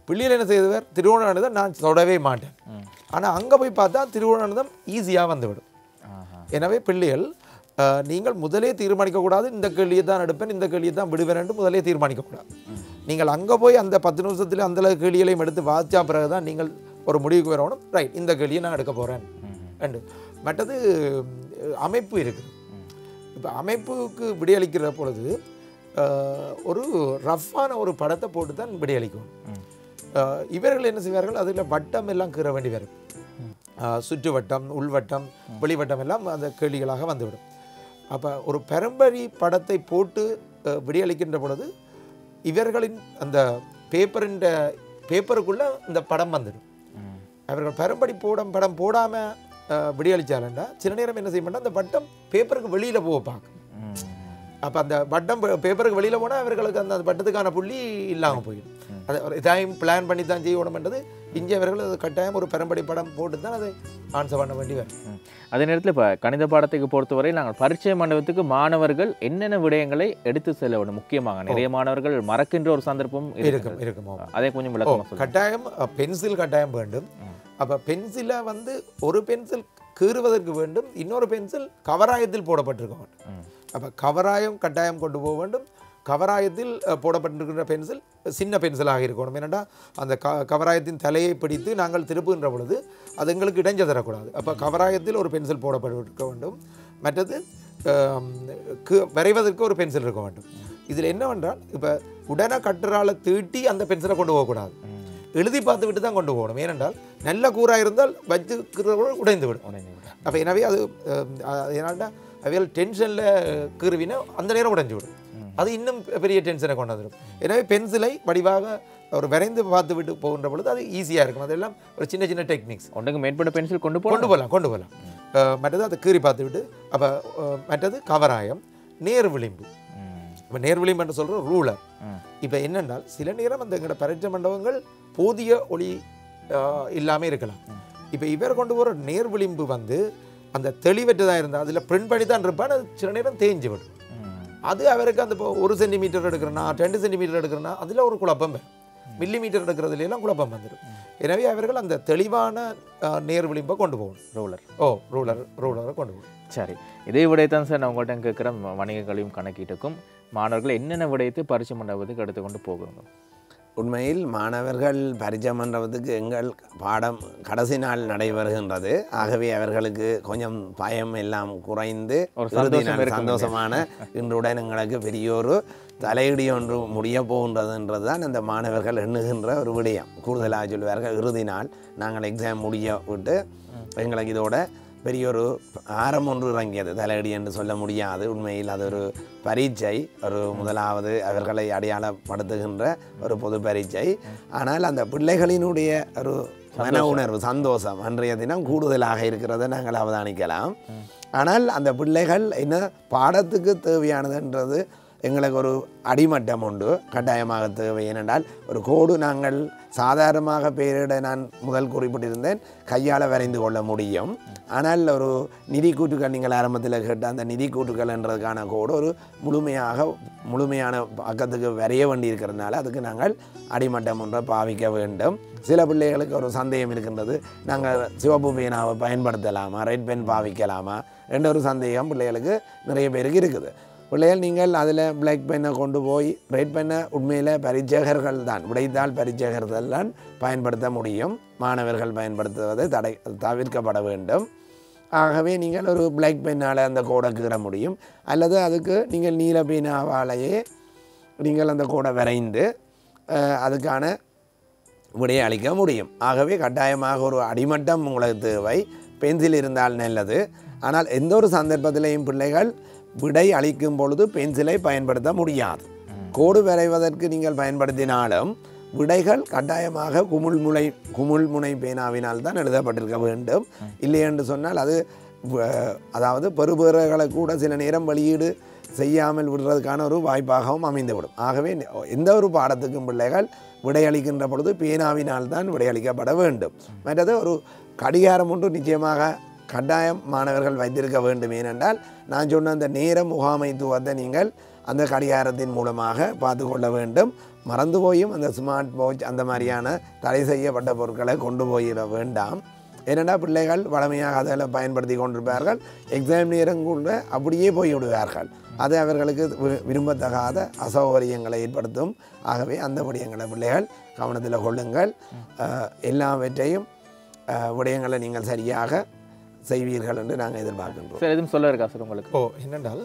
C: பிள்ளைகள் என்ன செய்தவர் திருவோணானந்தம் நான் தொடவே மாட்டேன் ஆனால் அங்கே போய் பார்த்தா திருவோணானந்தம் ஈஸியாக வந்துவிடும்
A: ஆஹா
C: எனவே பிள்ளைகள் அஹ், நீங்கள் முதலே தீர்மானிக்கக்கூடாது இந்த கேள்வியை தான் எடுப்பேன் இந்த கேள்வியை தான் விடுவேன் என்று முதலே தீர்மானிக்கக்கூடாது நீங்கள் அங்கே போய் அந்த பத்து நிமிஷத்தில் அந்த அளவு கேள்விகளையும் எடுத்து வாச்சா பிறகு தான் நீங்கள் ஒரு முடிவுக்கு வரணும் ரைட் இந்த கேள்வியை நான் எடுக்க போகிறேன் என்று மற்றது அஹ், அமைப்பு இருக்குது இப்போ அமைப்புக்கு விடையளிக்கிற பொழுது அஹ், ஒரு ரஃப்பான ஒரு படத்தை போட்டு தான் விடையளிக்கும் அஹ், இவர்கள் என்ன செய்வார்கள் அதில் வட்டம் எல்லாம் கீற வேண்டி வரும் அஹ், சுற்றுவட்டம் உள்வட்டம் வெளிவட்டம் எல்லாம் அந்த கேள்விகளாக வந்துவிடும் அப்போ ஒரு பெரம்பரி படத்தை போட்டு அஹ், விடையளிக்கின்ற பொழுது இவர்களின் அந்த பேப்பரின் பேப்பருக்குள்ளே இந்த படம் வந்துடும்
A: ம்.
C: அவர்கள் பெரும்படி போடம் படம் போடாமல் விடியளிச்சாலண்டா சில நேரம் என்ன செய்ய மாட்டா அந்த வட்டம் பேப்பருக்கு வெளியில் போக பார்க்கும்
A: ம்.
C: அப்போ அந்த வட்டம் பே- பேப்பருக்கு வெளியில் போனால் அவர்களுக்கு அந்த அந்த வட்டத்துக்கான புள்ளி இல்லாமல் போயிடும் அதை ஒரு டைம் பிளான் பண்ணி தான் செய்யணும்ன்றது இங்கே அவர்கள் அது கட்டாயம் ஒரு பெரும்படி படம் போட்டு தான் அதை ஆன்சர் பண்ண வேண்டி வரும்
A: ம். அதே நேரத்தில் இப்போ கணித பாடத்துக்கு பொறுத்தவரை நாங்கள் பரீட்சை மண்டபத்துக்கு மாணவர்கள் என்னென்ன விடயங்களை எடுத்து செல்ல வேண்டும் முக்கியமாக நிறைய மாணவர்கள் மறக்கின்ற ஒரு சந்தர்ப்பம்
C: இருக்கும்
A: இருக்கிறது.
C: இருக்கும் ஆமாம்.
A: அதே கொஞ்சம்
C: ஓ
A: விளக்கமாக சொல்லுங்க
C: கட்டாயம் பென்சில் கட்டாயம் வேண்டும் அப்போ பென்சிலை வந்து ஒரு பென்சில் கீறுவதற்கு வேண்டும் இன்னொரு பென்சில் கவராயத்தில் போடப்பட்டிருக்க வேண்டும்
A: ம்.
C: அப்போ கவராயம் கட்டாயம் கொண்டு போக வேண்டும் கவராயத்தில் அஹ், போடப்பட்டிருக்கின்ற பென்சில் சின்ன பென்சிலாக இருக்கணும் ஏனென்றா அந்த க கவராயத்தின் தலையை பிடித்து நாங்கள் திருப்புகின்ற பொழுது அது எங்களுக்கு இடைஞ்ச தரக்கூடாது அப்போ கவராயத்தில் ஒரு பென்சில் போடப்பட்டிருக்க வேண்டும் மற்றது ஆம், கு- வரைவதற்கு ஒரு பென்சில் இருக்க வேண்டும் இதில் என்னவென்றால் இப்போ உடனே கட்டுறால தீட்டி அந்த பென்சிலை கொண்டு போகக்கூடாது எழுதி பார்த்து விட்டு தான் கொண்டு போகணும் ஏனென்றால் நல்ல கூறாக இருந்தால் வச்சுக்கிறவர்கள் உடைந்து விடும்
A: உடனே விட.
C: அப்போ எனவே அது ஏன்னாண்டா அவைகள் டென்ஷனில் கீறுவினா அந்த நேரம் உடைஞ்சு விடும் அது இன்னும் பெரிய டென்ஷனை கொண்டு வந்துடும் எனவே பென்சிலை வடிவாக ஒரு விரைந்து பார்த்து விட்டு போகின்ற பொழுது அது ஈஸியாக இருக்கும் அதெல்லாம் ஒரு சின்ன சின்ன டெக்னிக்ஸ்
A: ஒன்றுக்கு மேற்பட்ட பென்சில் கொண்டு
C: கொண்டு
A: போகணும்
C: போகலாம் கொண்டு போகலாம் அஹ், மற்றது அதை கீறி பார்த்து விட்டு அப்போ மற்றது கவராயம் நேர் விளிம்பு
A: ம்.
C: இப்போ நேர் விளிம்பு என்று சொல்கிற ரூலர்
A: ம்.
C: இப்போ என்னென்றால் சில நேரம் அந்த எங்களோட பரீட்சை மண்டபங்கள் போதிய ஒளி இல்லாமல் இருக்கலாம் இப்போ இவர் கொண்டு போகிற நேர் விளிம்பு வந்து அந்த தெளிவற்றதாக இருந்தால் அதில் பிரிண்ட் பண்ணி தான் இருப்பான் அது சில நேரம் தேஞ்சு விடும்
A: ம்.
C: அது அவருக்கு அந்த இப்போ ஒரு சென்டிமீட்டர் எடுக்கிறனா ரெண்டு சென்டிமீட்டர் எடுக்கிறனா அதில் ஒரு குழப்பம் வரும் மில்லி மீட்டர் எடுக்கிறதுல எல்லாம் குழப்பம் வந்துடும் எனவே அவர்கள் அந்த தெளிவான அஹ், நேர் விளிம்பை கொண்டு போகணும்
A: ரூலர்
C: ஓ ரூலர் ரூலரை கொண்டு போகணும்
A: சரி இதே விடயத்தான் சார் நான் உங்கள்கிட்ட கேட்குற வணிக கல்வியும் கணக்கீட்டுக்கும் மாணவர்கள் என்னென்ன விடயத்தை பரிசு மண்டபத்துக்கு எடுத்துக்கொண்டு போகணும்
B: உண்மையில் மாணவர்கள் பரிச்சை மன்றத்துக்கு எங்கள் பாடம் கடைசி நாள் நடைபெறுகின்றது ஆகவே அவர்களுக்கு கொஞ்சம் பயம் எல்லாம் குறைந்து
A: ஒரு
B: இறுதி
A: சந்தோஷம்
B: நாள்
A: இருக்கும்
B: சந்தோஷமான இன்றுடன் எங்களுக்கு பெரியோரு தலையீடு ஒன்று முடிய போகின்றதுன்றது தான் அந்த மாணவர்கள் எண்ணுகின்ற ஒரு விடயம் கூடுதலாக சொல்லுவார்கள் இறுதி நாள் நாங்கள் எக்ஸாம் முடிய விட்டு எங்களுக்கு இதோட பெரிய ஒரு ஆரம் ஒன்று இறங்கியது தலையடி என்று சொல்ல முடியாது உண்மையில் அது ஒரு பரீட்சை ஒரு முதலாவது அவர்களை அடையாளப்படுத்துகின்ற ஒரு பொது பரீட்சை ஆனால் அந்த பிள்ளைகளினுடைய ஒரு மன உணர்வு சந்தோஷம் அன்றைய தினம் கூடுதலாக இருக்கிறதை நாங்கள் அவதானிக்கலாம் ஆனால் அந்த பிள்ளைகள் என்ன பாடத்துக்கு தேவையானதுன்றது எங்களுக்கு ஒரு அடிமட்டம் உண்டு கட்டாயமாக தேவை ஏனென்றால் ஒரு கோடு நாங்கள் சாதாரணமாக பெயரிட நான் முதல் குறிப்பிட்டிருந்தேன் கையால் வரைந்து கொள்ள முடியும் ஆனால் ஒரு நிதி கூட்டுகள் நீங்கள் ஆரம்பத்தில் கேட்ட அந்த நிதி கூட்டுகள்ன்றதுக்கான கோடு ஒரு முழுமையாக முழுமையான பக்கத்துக்கு வரைய வேண்டி இருக்கிறதுனால அதுக்கு நாங்கள் அடிமட்டம் ஒன்றை பாவிக்க வேண்டும் சில பிள்ளைகளுக்கு ஒரு சந்தேகம் இருக்கின்றது நாங்கள் சிவப்பு பேனாவை பயன்படுத்தலாமா ரெட் பென் பாவிக்கலாமா என்ற ஒரு சந்தேகம் பிள்ளைகளுக்கு நிறைய பேருக்கு இருக்குது பிள்ளைகள் நீங்கள் அதில் பிளாக் பென்னை கொண்டு போய் ரெட் பென்னை உண்மையில் பரிச்சேகர்கள் தான் விடைத்தாள் பரிச்சேகர்கள் தான் பயன்படுத்த முடியும் மாணவர்கள் பயன்படுத்துவது தடை தவிர்க்கப்பட வேண்டும் ஆகவே நீங்கள் ஒரு பிளாக் பென்னால் அந்த கோடை கீற முடியும் அல்லது அதுக்கு நீங்கள் நீல பேனாவாலேயே நீங்கள் அந்த கோடை வரைந்து அஹ், அதுக்கான விடையை அளிக்க முடியும் ஆகவே கட்டாயமாக ஒரு அடிமட்டம் உங்களுக்கு தேவை பென்சில் இருந்தால் நல்லது ஆனால் எந்த ஒரு சந்தர்ப்பத்திலையும் பிள்ளைகள் விடை அளிக்கும் பொழுது பென்சிலை பயன்படுத்த முடியாது கோடு வரைவதற்கு நீங்கள் பயன்படுத்தினாலும் விடைகள் கட்டாயமாக குமுள்முனை குமுள்முனை பேனாவினால் தான் எழுதப்பட்டிருக்க வேண்டும் இல்லை என்று சொன்னால் அது வ- அதாவது பெறுபேறுகளை கூட சில நேரம் வெளியீடு செய்யாமல் விடுறதுக்கான ஒரு வாய்ப்பாகவும் அமைந்துவிடும் ஆகவே எந்த ஒரு பாடத்துக்கும் பிள்ளைகள் விடையளிக்கின்ற பொழுது பேனாவினால் தான் விடையளிக்கப்பட வேண்டும் மற்றது ஒரு கடிகாரம் ஒன்று நிச்சயமாக கட்டாயம் மாணவர்கள் வைத்திருக்க வேண்டும் ஏனென்றால் நான் சொன்ன அந்த நேர முகாமைத்துவத்தை நீங்கள் அந்த கடிகாரத்தின் மூலமாக பார்த்து கொள்ள வேண்டும் மறந்து போயும் அந்த ஸ்மார்ட் வாட்ச் அந்த மாதிரியான தடை செய்யப்பட்ட பொருட்களை கொண்டு போயிட வேண்டாம் ஏனென்னா பிள்ளைகள் வளமையாக அதில் பயன்படுத்தி கொண்டிருப்பார்கள் எக்ஸாம் நேரங்குள்ள அப்படியே போய்விடுவார்கள் அது அவர்களுக்கு வி- விரும்பத்தகாத அசௌகரியங்களை ஏற்படுத்தும் ஆகவே அந்த விடயங்களை பிள்ளைகள் கவனத்தில் கொள்ளுங்கள் அஹ், எல்லாவற்றையும் அஹ், விடயங்களை நீங்கள் சரியாக செய்வீர்கள் என்று நாங்கள் எதிர்பார்க்கின்றோம்
A: சார் எதுவும் சொல்ல இருக்கா சார் உங்களுக்கு
C: ஓ என்னென்றால்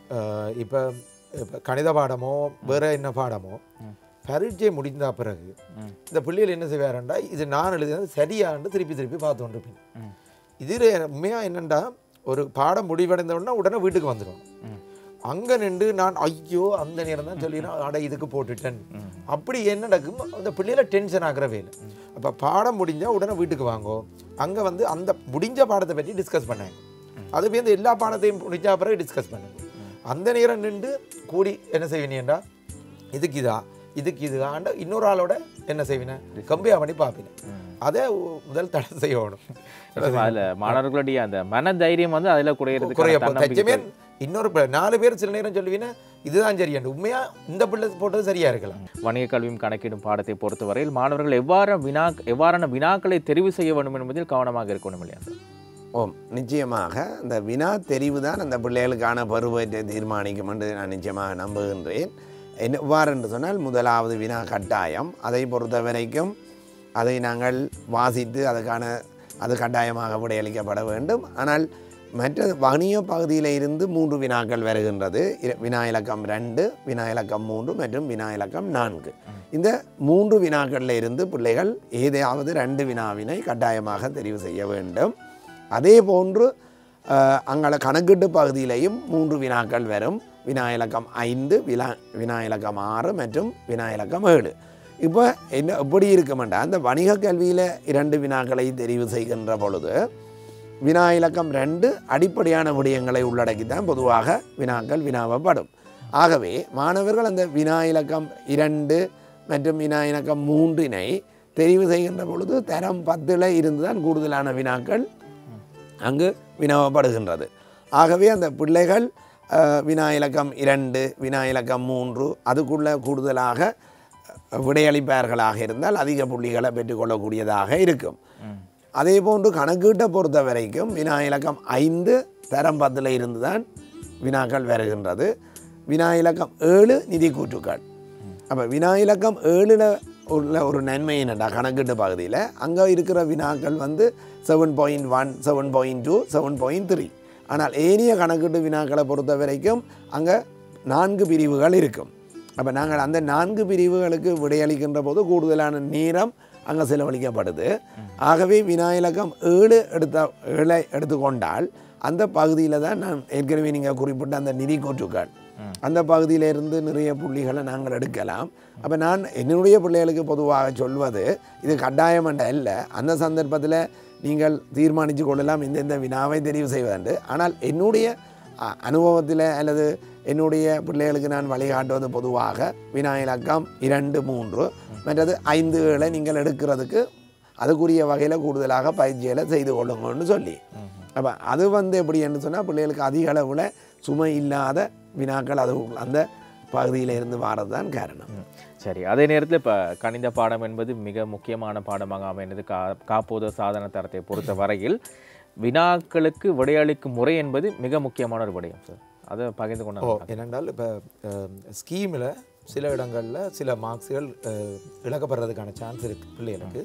C: இப்போ இப்போ கணித பாடமோ வேற என்ன பாடமோ பரீட்சை முடிந்த பிறகு
A: ம்.
C: இந்த பிள்ளைகள் என்ன செய்வாருண்டா இது நான் எழுதினது சரியான்னு திருப்பி திருப்பி பார்த்து கொண்டிருப்பேன்
A: ம்.
C: இதில் உண்மையாக என்னென்னா ஒரு பாடம் முடிவடைந்த உடனே உடனே வீட்டுக்கு வந்துடும்
A: ம்.
C: அங்கே நின்று நான் ஐயோ அந்த நேரம் தான் சொல்லி நான் அட இதுக்கு போட்டுட்டேன் அப்படி என்ன நடக்கும் அந்த பிள்ளைகளை டென்ஷன் ஆகிறவே இல்லை அப்போ பாடம் முடிஞ்சால் உடனே வீட்டுக்கு வாங்கோ அங்கே வந்து அந்த முடிஞ்ச பாடத்தை பற்றி டிஸ்கஸ் பண்ணாங்க அது வந்து எல்லா பாடத்தையும் முடிஞ்ச பிறகு டிஸ்கஸ் பண்ணுங்க அந்த நேரம் நின்று கூடி என்ன செய்வீனேண்டா இதுக்கு இதா இதுக்கு இது ஆண்ட இன்னொரு ஆளோட என்ன செய்வினேன் கம்பேர் பண்ணி பார்ப்பினேன் அதை முதல் தடை செய்யணும்
A: அதில் மாணவர்களுடைய அந்த மன தைரியம் வந்து அதில்
C: குறைய
A: குறையிறதுக்கு
C: தச்சமே இன்னொரு ப- நாலு பேர் சில நேரம் சொல்லுவீங்கன்னா இதுதான் சரியாண்டு உண்மையா இந்த பிள்ளை போட்டது சரியா இருக்கலாம்
A: வணிக கல்வியும் கணக்கிடும் பாடத்தை பொறுத்தவரையில் மாணவர்கள் எவ்வாறு வினா எவ்வாறான வினாக்களை தெரிவு செய்ய வேண்டும் என்பதில் கவனமாக இருக்கணும் இல்லையா சார்
B: ஓம் நிச்சயமாக இந்த வினா தெரிவு தான் அந்த பிள்ளைகளுக்கான பருவத்தை தீர்மானிக்கும் என்று நான் நிச்சயமாக நம்புகின்றேன் என்ன- எவ்வாறு என்று சொன்னால் முதலாவது வினா கட்டாயம் அதை பொறுத்த வரைக்கும் அதை நாங்கள் வாசித்து அதுக்கான அது கட்டாயமாக விடையளிக்கப்பட வேண்டும் ஆனால் மற்ற வணிக பகுதியில் இருந்து மூன்று வினாக்கள் வருகின்றது இர- வினா இலக்கம் ரெண்டு வினா இலக்கம் மூன்று மற்றும் வினா இலக்கம் நான்கு இந்த மூன்று வினாக்களில் இருந்து பிள்ளைகள் ஏதாவது ரெண்டு வினாவினை கட்டாயமாக தெரிவு செய்ய வேண்டும் அதே போன்று அஹ், அங்கே கணக்கீட்டு பகுதியிலையும் மூன்று வினாக்கள் வரும் வினா இலக்கம் ஐந்து வினா வினா இலக்கம் ஆறு மற்றும் வினா இலக்கம் ஏழு இப்போ என்ன எப்படி இருக்குமெண்டா அந்த வணிக கல்வியில் இரண்டு வினாக்களை தெரிவு செய்கின்ற பொழுது வினா இலக்கம் ரெண்டு அடிப்படையான விடயங்களை உள்ளடக்கி தான் பொதுவாக வினாக்கள் வினாவப்படும் ஆகவே மாணவர்கள் அந்த வினா இலக்கம் இரண்டு மற்றும் வினா இலக்கம் மூன்றினை தெரிவு செய்கின்ற பொழுது தரம் பத்தில் இருந்து தான் கூடுதலான வினாக்கள் அங்கு வினவப்படுகின்றது ஆகவே அந்த பிள்ளைகள் அஹ், வினா இலக்கம் இரண்டு வினா இலக்கம் மூன்று அதுக்குள்ள கூடுதலாக அஹ், விடையளிப்பார்களாக இருந்தால் அதிக புள்ளிகளை பெற்றுக்கொள்ளக்கூடியதாக இருக்கும் அதே போன்று கணக்கீட்டை பொறுத்த வரைக்கும் வினா இலக்கம் ஐந்து தரம் பத்தில் இருந்து தான் வினாக்கள் வருகின்றது வினா இலக்கம் ஏழு நிதி கூற்றுக்கள் அப்போ வினா இலக்கம் ஏழில் உள்ள ஒரு நன்மை என்னடா கணக்கீட்டு பகுதியில் அங்கே இருக்கிற வினாக்கள் வந்து seven point one seven point two seven point three ஆனால் ஏனைய கணக்கீட்டு வினாக்களை பொறுத்த வரைக்கும் அங்கே நான்கு பிரிவுகள் இருக்கும் அப்போ நாங்கள் அந்த நான்கு பிரிவுகளுக்கு விடையளிக்கின்ற போது கூடுதலான நேரம் அங்கே செலவழிக்கப்படுது ஆகவே வினா இலக்கம் ஏழு எடுத்த ஏழை எடுத்துக்கொண்டால் அந்த பகுதியில் தான் நான் ஏற்கனவே நீங்கள் குறிப்பிட்ட அந்த நிதி கூற்றுக்கள் அந்த பகுதியிலிருந்து நிறைய புள்ளிகளை நாங்கள் எடுக்கலாம் அப்போ நான் என்னுடைய பிள்ளைகளுக்கு பொதுவாக சொல்வது இது கட்டாயமண்ட அல்ல அந்த சந்தர்ப்பத்தில் நீங்கள் தீர்மானித்து கொள்ளலாம் இந்தந்த வினாவை தெரிவு செய்வதுண்டு ஆனால் என்னுடைய அ- அனுபவத்தில் அல்லது என்னுடைய பிள்ளைகளுக்கு நான் வழிகாட்டுவது பொதுவாக வினா இலக்கம் இரண்டு மூன்று மற்றது ஐந்து ஏழை நீங்கள் எடுக்கிறதுக்கு அதுக்குரிய வகையில் கூடுதலாக பயிற்சிகளை செய்து கொள்ளுங்கன்னு சொல்லி அப்போ அது வந்து எப்படி என்று சொன்னால் பிள்ளைகளுக்கு அதிக அளவில் சுமை இல்லாத வினாக்கள் அது அந்த பகுதியில் இருந்து வாரது தான் காரணம்
A: ம். சரி அதே நேரத்தில் இப்போ கணித பாடம் என்பது மிக முக்கியமான பாடமாக அமைந்தது கா காப்போத சாதன தரத்தை பொறுத்த வரையில் வினாக்களுக்கு விடையளிக்கும் முறை என்பது மிக முக்கியமான ஒரு விடயம் சார் அதை பகிர்ந்து
C: ஓ
A: கொண்டு
C: என்னென்றால் இப்போ ஸ்கீமில் சில இடங்களில் சில மார்க்ஸுகள் இழக்கப்படுறதுக்கான சான்ஸ் இருக்குது பிள்ளைகளுக்கு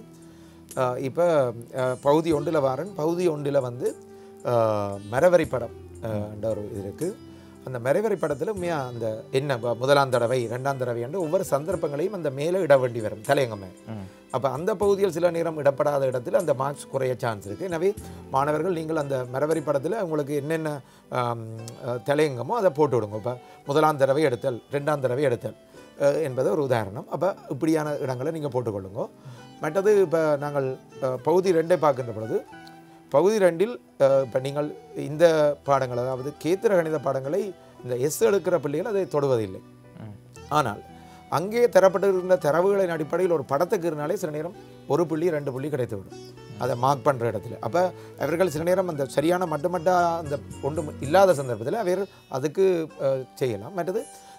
C: இப்போ பகுதி ஒன்றில் வாரன் பகுதி ஒன்றில் வந்து அஹ், மரவரி படம் அஹ், என்ற ஒரு இது இருக்குது அந்த மரவரி படத்தில் உண்மையாக அந்த என்ன ப- முதலாம் தடவை ரெண்டாம் தடவை என்று ஒவ்வொரு சந்தர்ப்பங்களையும் அந்த மேலே இட வேண்டி வரும் தலையங்கமே
A: ம்.
C: அப்போ அந்த பகுதியில் சில நேரம் இடப்படாத இடத்துல அந்த மார்க்ஸ் குறைய சான்ஸ் இருக்குது எனவே மாணவர்கள் நீங்கள் அந்த மரவரி படத்தில் உங்களுக்கு என்னென்ன ஆம், அஹ், தலையங்கமோ அதை போட்டு விடுங்க இப்போ முதலாம் தடவை எடுத்தல் ரெண்டாம் தடவை எடுத்தல் அஹ், என்பது ஒரு உதாரணம் அப்போ இப்படியான இடங்களை நீங்கள் போட்டுக்கொள்ளுங்க மற்றது இப்போ நாங்கள் அஹ், பகுதி ரெண்டை பார்க்கின்ற பொழுது பகுதி ரெண்டில் இப்போ நீங்கள் இந்த பாடங்கள் அதாவது கேத்திர கணித பாடங்களை இந்த எஸ் எடுக்கிற பிள்ளைகள் அதை தொடுவதில்லை
A: ம்.
C: ஆனால் அங்கே தரப்பட்டிருக்கின்ற தரவுகளின் அடிப்படையில் ஒரு படத்துக்கு இருந்தாலே சில நேரம் ஒரு புள்ளி ரெண்டு புள்ளி கிடைத்து விடும் அதை மார்க் பண்ணுற இடத்துல அப்போ அவர்கள் சில நேரம் அந்த சரியான மட்டுமட்டா அந்த ஒன்று இல்லாத சந்தர்ப்பத்தில் அவர் அதுக்கு அஹ், செய்யலாம் மற்றது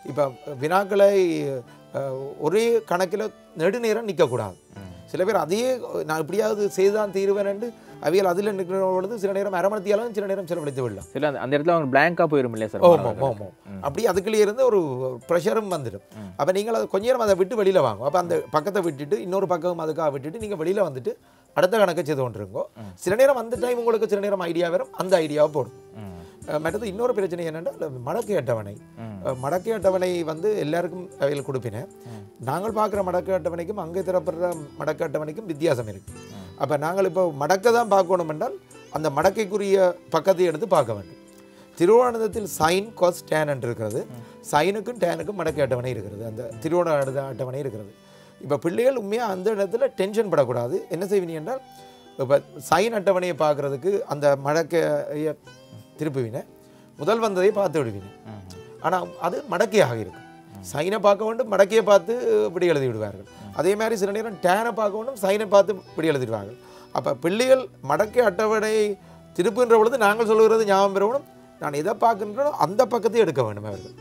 C: இப்போ வினாக்களை அஹ், ஒரே கணக்கில் நெடுநேரம் நிற்கக்கூடாது சில பேர் அதையே நான் இப்படியாவது செய்துதான் தீருவேன் அவியல் அதில் நிற்கிற பொழுது சில நேரம் அரமணத்தியாலும் சில நேரம் செலவழித்து விடலாம்
A: சில அந்த- அந்த இடத்துல அவங்க பிளாங்காக போயிடும் இல்லையா சார்
C: ஓமோ
A: மாணவர்கள்?
C: ஓமோ அப்படி அதுக்குள்ளே இருந்து ஒரு ப்ரெஷரும் வந்துடும் அப்போ நீங்கள் அதை கொஞ்ச நேரம் அதை விட்டு வெளியில் வாங்க அப்போ அந்த பக்கத்தை விட்டுட்டு இன்னொரு பக்கம் அதுக்காக விட்டுட்டு நீங்கள் வெளியில் வந்துட்டு அடுத்த கணக்கை செய்து கொண்டிருங்கோ சில நேரம் அந்த டைம் உங்களுக்கு சில நேரம் ஐடியா வரும் அந்த ஐடியாவை போடும்
A: ம்.
C: அஹ் மற்றது இன்னொரு பிரச்சனை என்னென்னா மடக்கு அட்டவணை அஹ் மடக்கு அட்டவணை வந்து எல்லாருக்கும் அவையில் கொடுப்பினேன் நாங்கள் பார்க்குற மடக்கு அட்டவணைக்கும் அங்கே தரப்படுற மடக்கு அட்டவணைக்கும் வித்தியாசம் இருக்கு அப்போ நாங்கள் இப்போ மடக்கை தான் பார்க்கணும் என்றால் அந்த மடக்கைக்குரிய பக்கத்தை எடுத்து பார்க்க வேண்டும் திருவோணத்தில் சைன் காஸ் டேன் என்று இருக்கிறது சைனுக்கும் டேனுக்கும் மடக்கு அட்டவணை இருக்கிறது அந்த திருவோண அட- அட்டவணை இருக்கிறது இப்போ பிள்ளைகள் உண்மையாக அந்த இடத்துல டென்ஷன் படக்கூடாது என்ன செய்வீங்க என்றால் இப்போ சைன் அட்டவணையை பார்க்குறதுக்கு அந்த மடக்கையை திருப்புவின முதல் வந்ததை பார்த்து விடுவீங்க ஆனால் அது மடக்கையாக இருக்கும் சைனை பார்க்க வேண்டும் மடக்கையை பார்த்து இப்படி எழுதி விடுவார்கள் அதே மாதிரி சில நேரம் டேனை பார்க்க வேண்டும் சைனை பார்த்து இப்படி எழுதிடுவார்கள் அப்போ பிள்ளைகள் மடக்கை அட்டவணை திருப்புகின்ற பொழுது நாங்கள் சொல்லுகிறது ஞாபகம் பெறணும் நான் எதை பார்க்கின்றனோ அந்த பக்கத்தை எடுக்க வேண்டும் அவர்கள்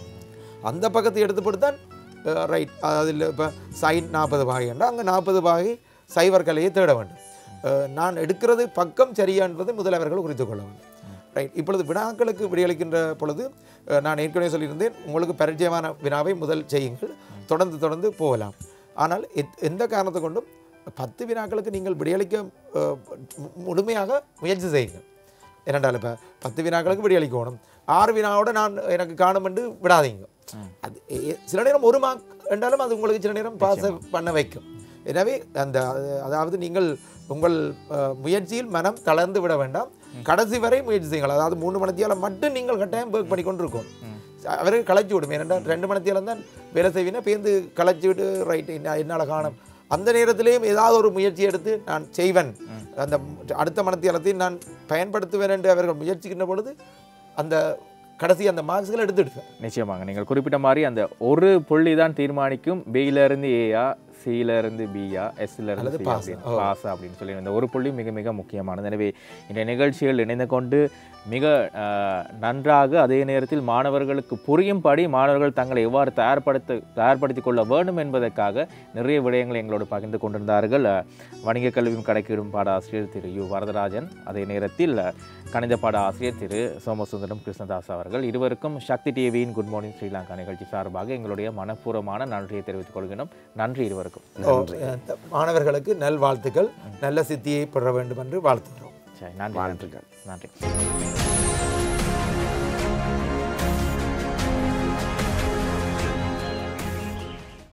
C: அந்த பக்கத்தை எடுத்து போட்டு தான் ரைட் அதில் இப்போ சைன் நாற்பது பாகை என்றால் அங்கே நாற்பது பாகை சைவர் கலையை தேட வேண்டும் அஹ், நான் எடுக்கிறது பக்கம் சரியான்றது முதல் அவர்கள் குறித்து கொள்ள வேண்டும் ரைட் இப்பொழுது வினாக்களுக்கு விடையளிக்கின்ற பொழுது அஹ், நான் ஏற்கனவே சொல்லியிருந்தேன் உங்களுக்கு பரிச்சயமான வினாவை முதல் செய்யுங்கள் தொடர்ந்து தொடர்ந்து போகலாம் ஆனால் எத்- எந்த காரணத்தை கொண்டும் பத்து வினாக்களுக்கு நீங்கள் விடையளிக்க அஹ், மு- முழுமையாக முயற்சி செய்யுங்கள் ஏனென்றால் இப்போ பத்து வினாக்களுக்கு விடையளிக்கணும் ஆறு வினாவோட நான் எனக்கு காணும் என்று விடாதீங்க அது எ- சில நேரம் ஒரு மார்க் என்றாலும் அது உங்களுக்கு சில நேரம் பாஸ் பண்ண வைக்கும் எனவே அந்த அது- அதாவது நீங்கள் உங்கள் அஹ், முயற்சியில் மனம் தளர்ந்து விட வேண்டாம் கடைசி வரை முயற்சி செய்யுங்கள் அதாவது மூணு மணித்தியால மட்டும் நீங்கள் கட்டாயம் ஒர்க் பண்ணி கொண்டு இருக்கணும் அவருக்கு களைச்சி விடும் ஏனென்றால் ரெண்டு மணித்தியாலம் தான் வேலை செய்வீங்கன்னா பேருந்து களைச்சி விட்டு ரைட் என்ன என்னால் காணும் அந்த நேரத்திலேயும் ஏதாவது ஒரு முயற்சி எடுத்து நான் செய்வேன் அந்த அடுத்த மனத்தியாலத்தையும் நான் பயன்படுத்துவேன் என்று அவர்கள் முயற்சிக்கின்ற பொழுது அந்த கடைசி அந்த மார்க்ஸ்களை எடுத்துடுவேன்
A: நிச்சயமாங்க நீங்கள் குறிப்பிட்ட மாதிரி அந்த ஒரு புள்ளி தான் தீர்மானிக்கும் பியில இருந்து ஏயா சியில இருந்து பியா எஸ்ல இருந்து
C: அல்லது
A: C
C: pass.
A: அப்படின்னு
C: ஓ.
A: பாஸ் அப்படின்னு சொல்லி இந்த ஒரு புள்ளி மிக மிக முக்கியமானது எனவே இந்த நிகழ்ச்சியில் இணைந்து கொண்டு மிக அஹ், நன்றாக அதே நேரத்தில் மாணவர்களுக்கு புரியும்படி மாணவர்கள் தங்களை எவ்வாறு தயார்படுத்த தயார்படுத்திக் கொள்ள வேண்டும் என்பதற்காக நிறைய விடயங்களை எங்களோடு பகிர்ந்து கொண்டிருந்தார்கள் அஹ், வணிக கல்வியும் கணக்கிடும் பாட ஆசிரியர் திரு யு வரதராஜன் அதே நேரத்தில் அஹ், கணித பாட ஆசிரியர் திரு சோமசுந்தரம் கிருஷ்ணதாஸ் அவர்கள் இருவருக்கும் சக்தி டிவியின் குட் மார்னிங் ஸ்ரீலங்கா நிகழ்ச்சி சார்பாக எங்களுடைய மனப்பூர்வமான நன்றியை தெரிவித்துக் கொள்கிறோம் நன்றி இருவருக்கும்
C: இந்த மாணவர்களுக்கு நல்வாழ்த்துக்கள் நல்ல சித்தியை பெற வேண்டும் என்று வாழ்த்துகிறோம்
A: சரி நன்றி நன்றி
B: வாழ்த்துக்கள்
A: நன்றி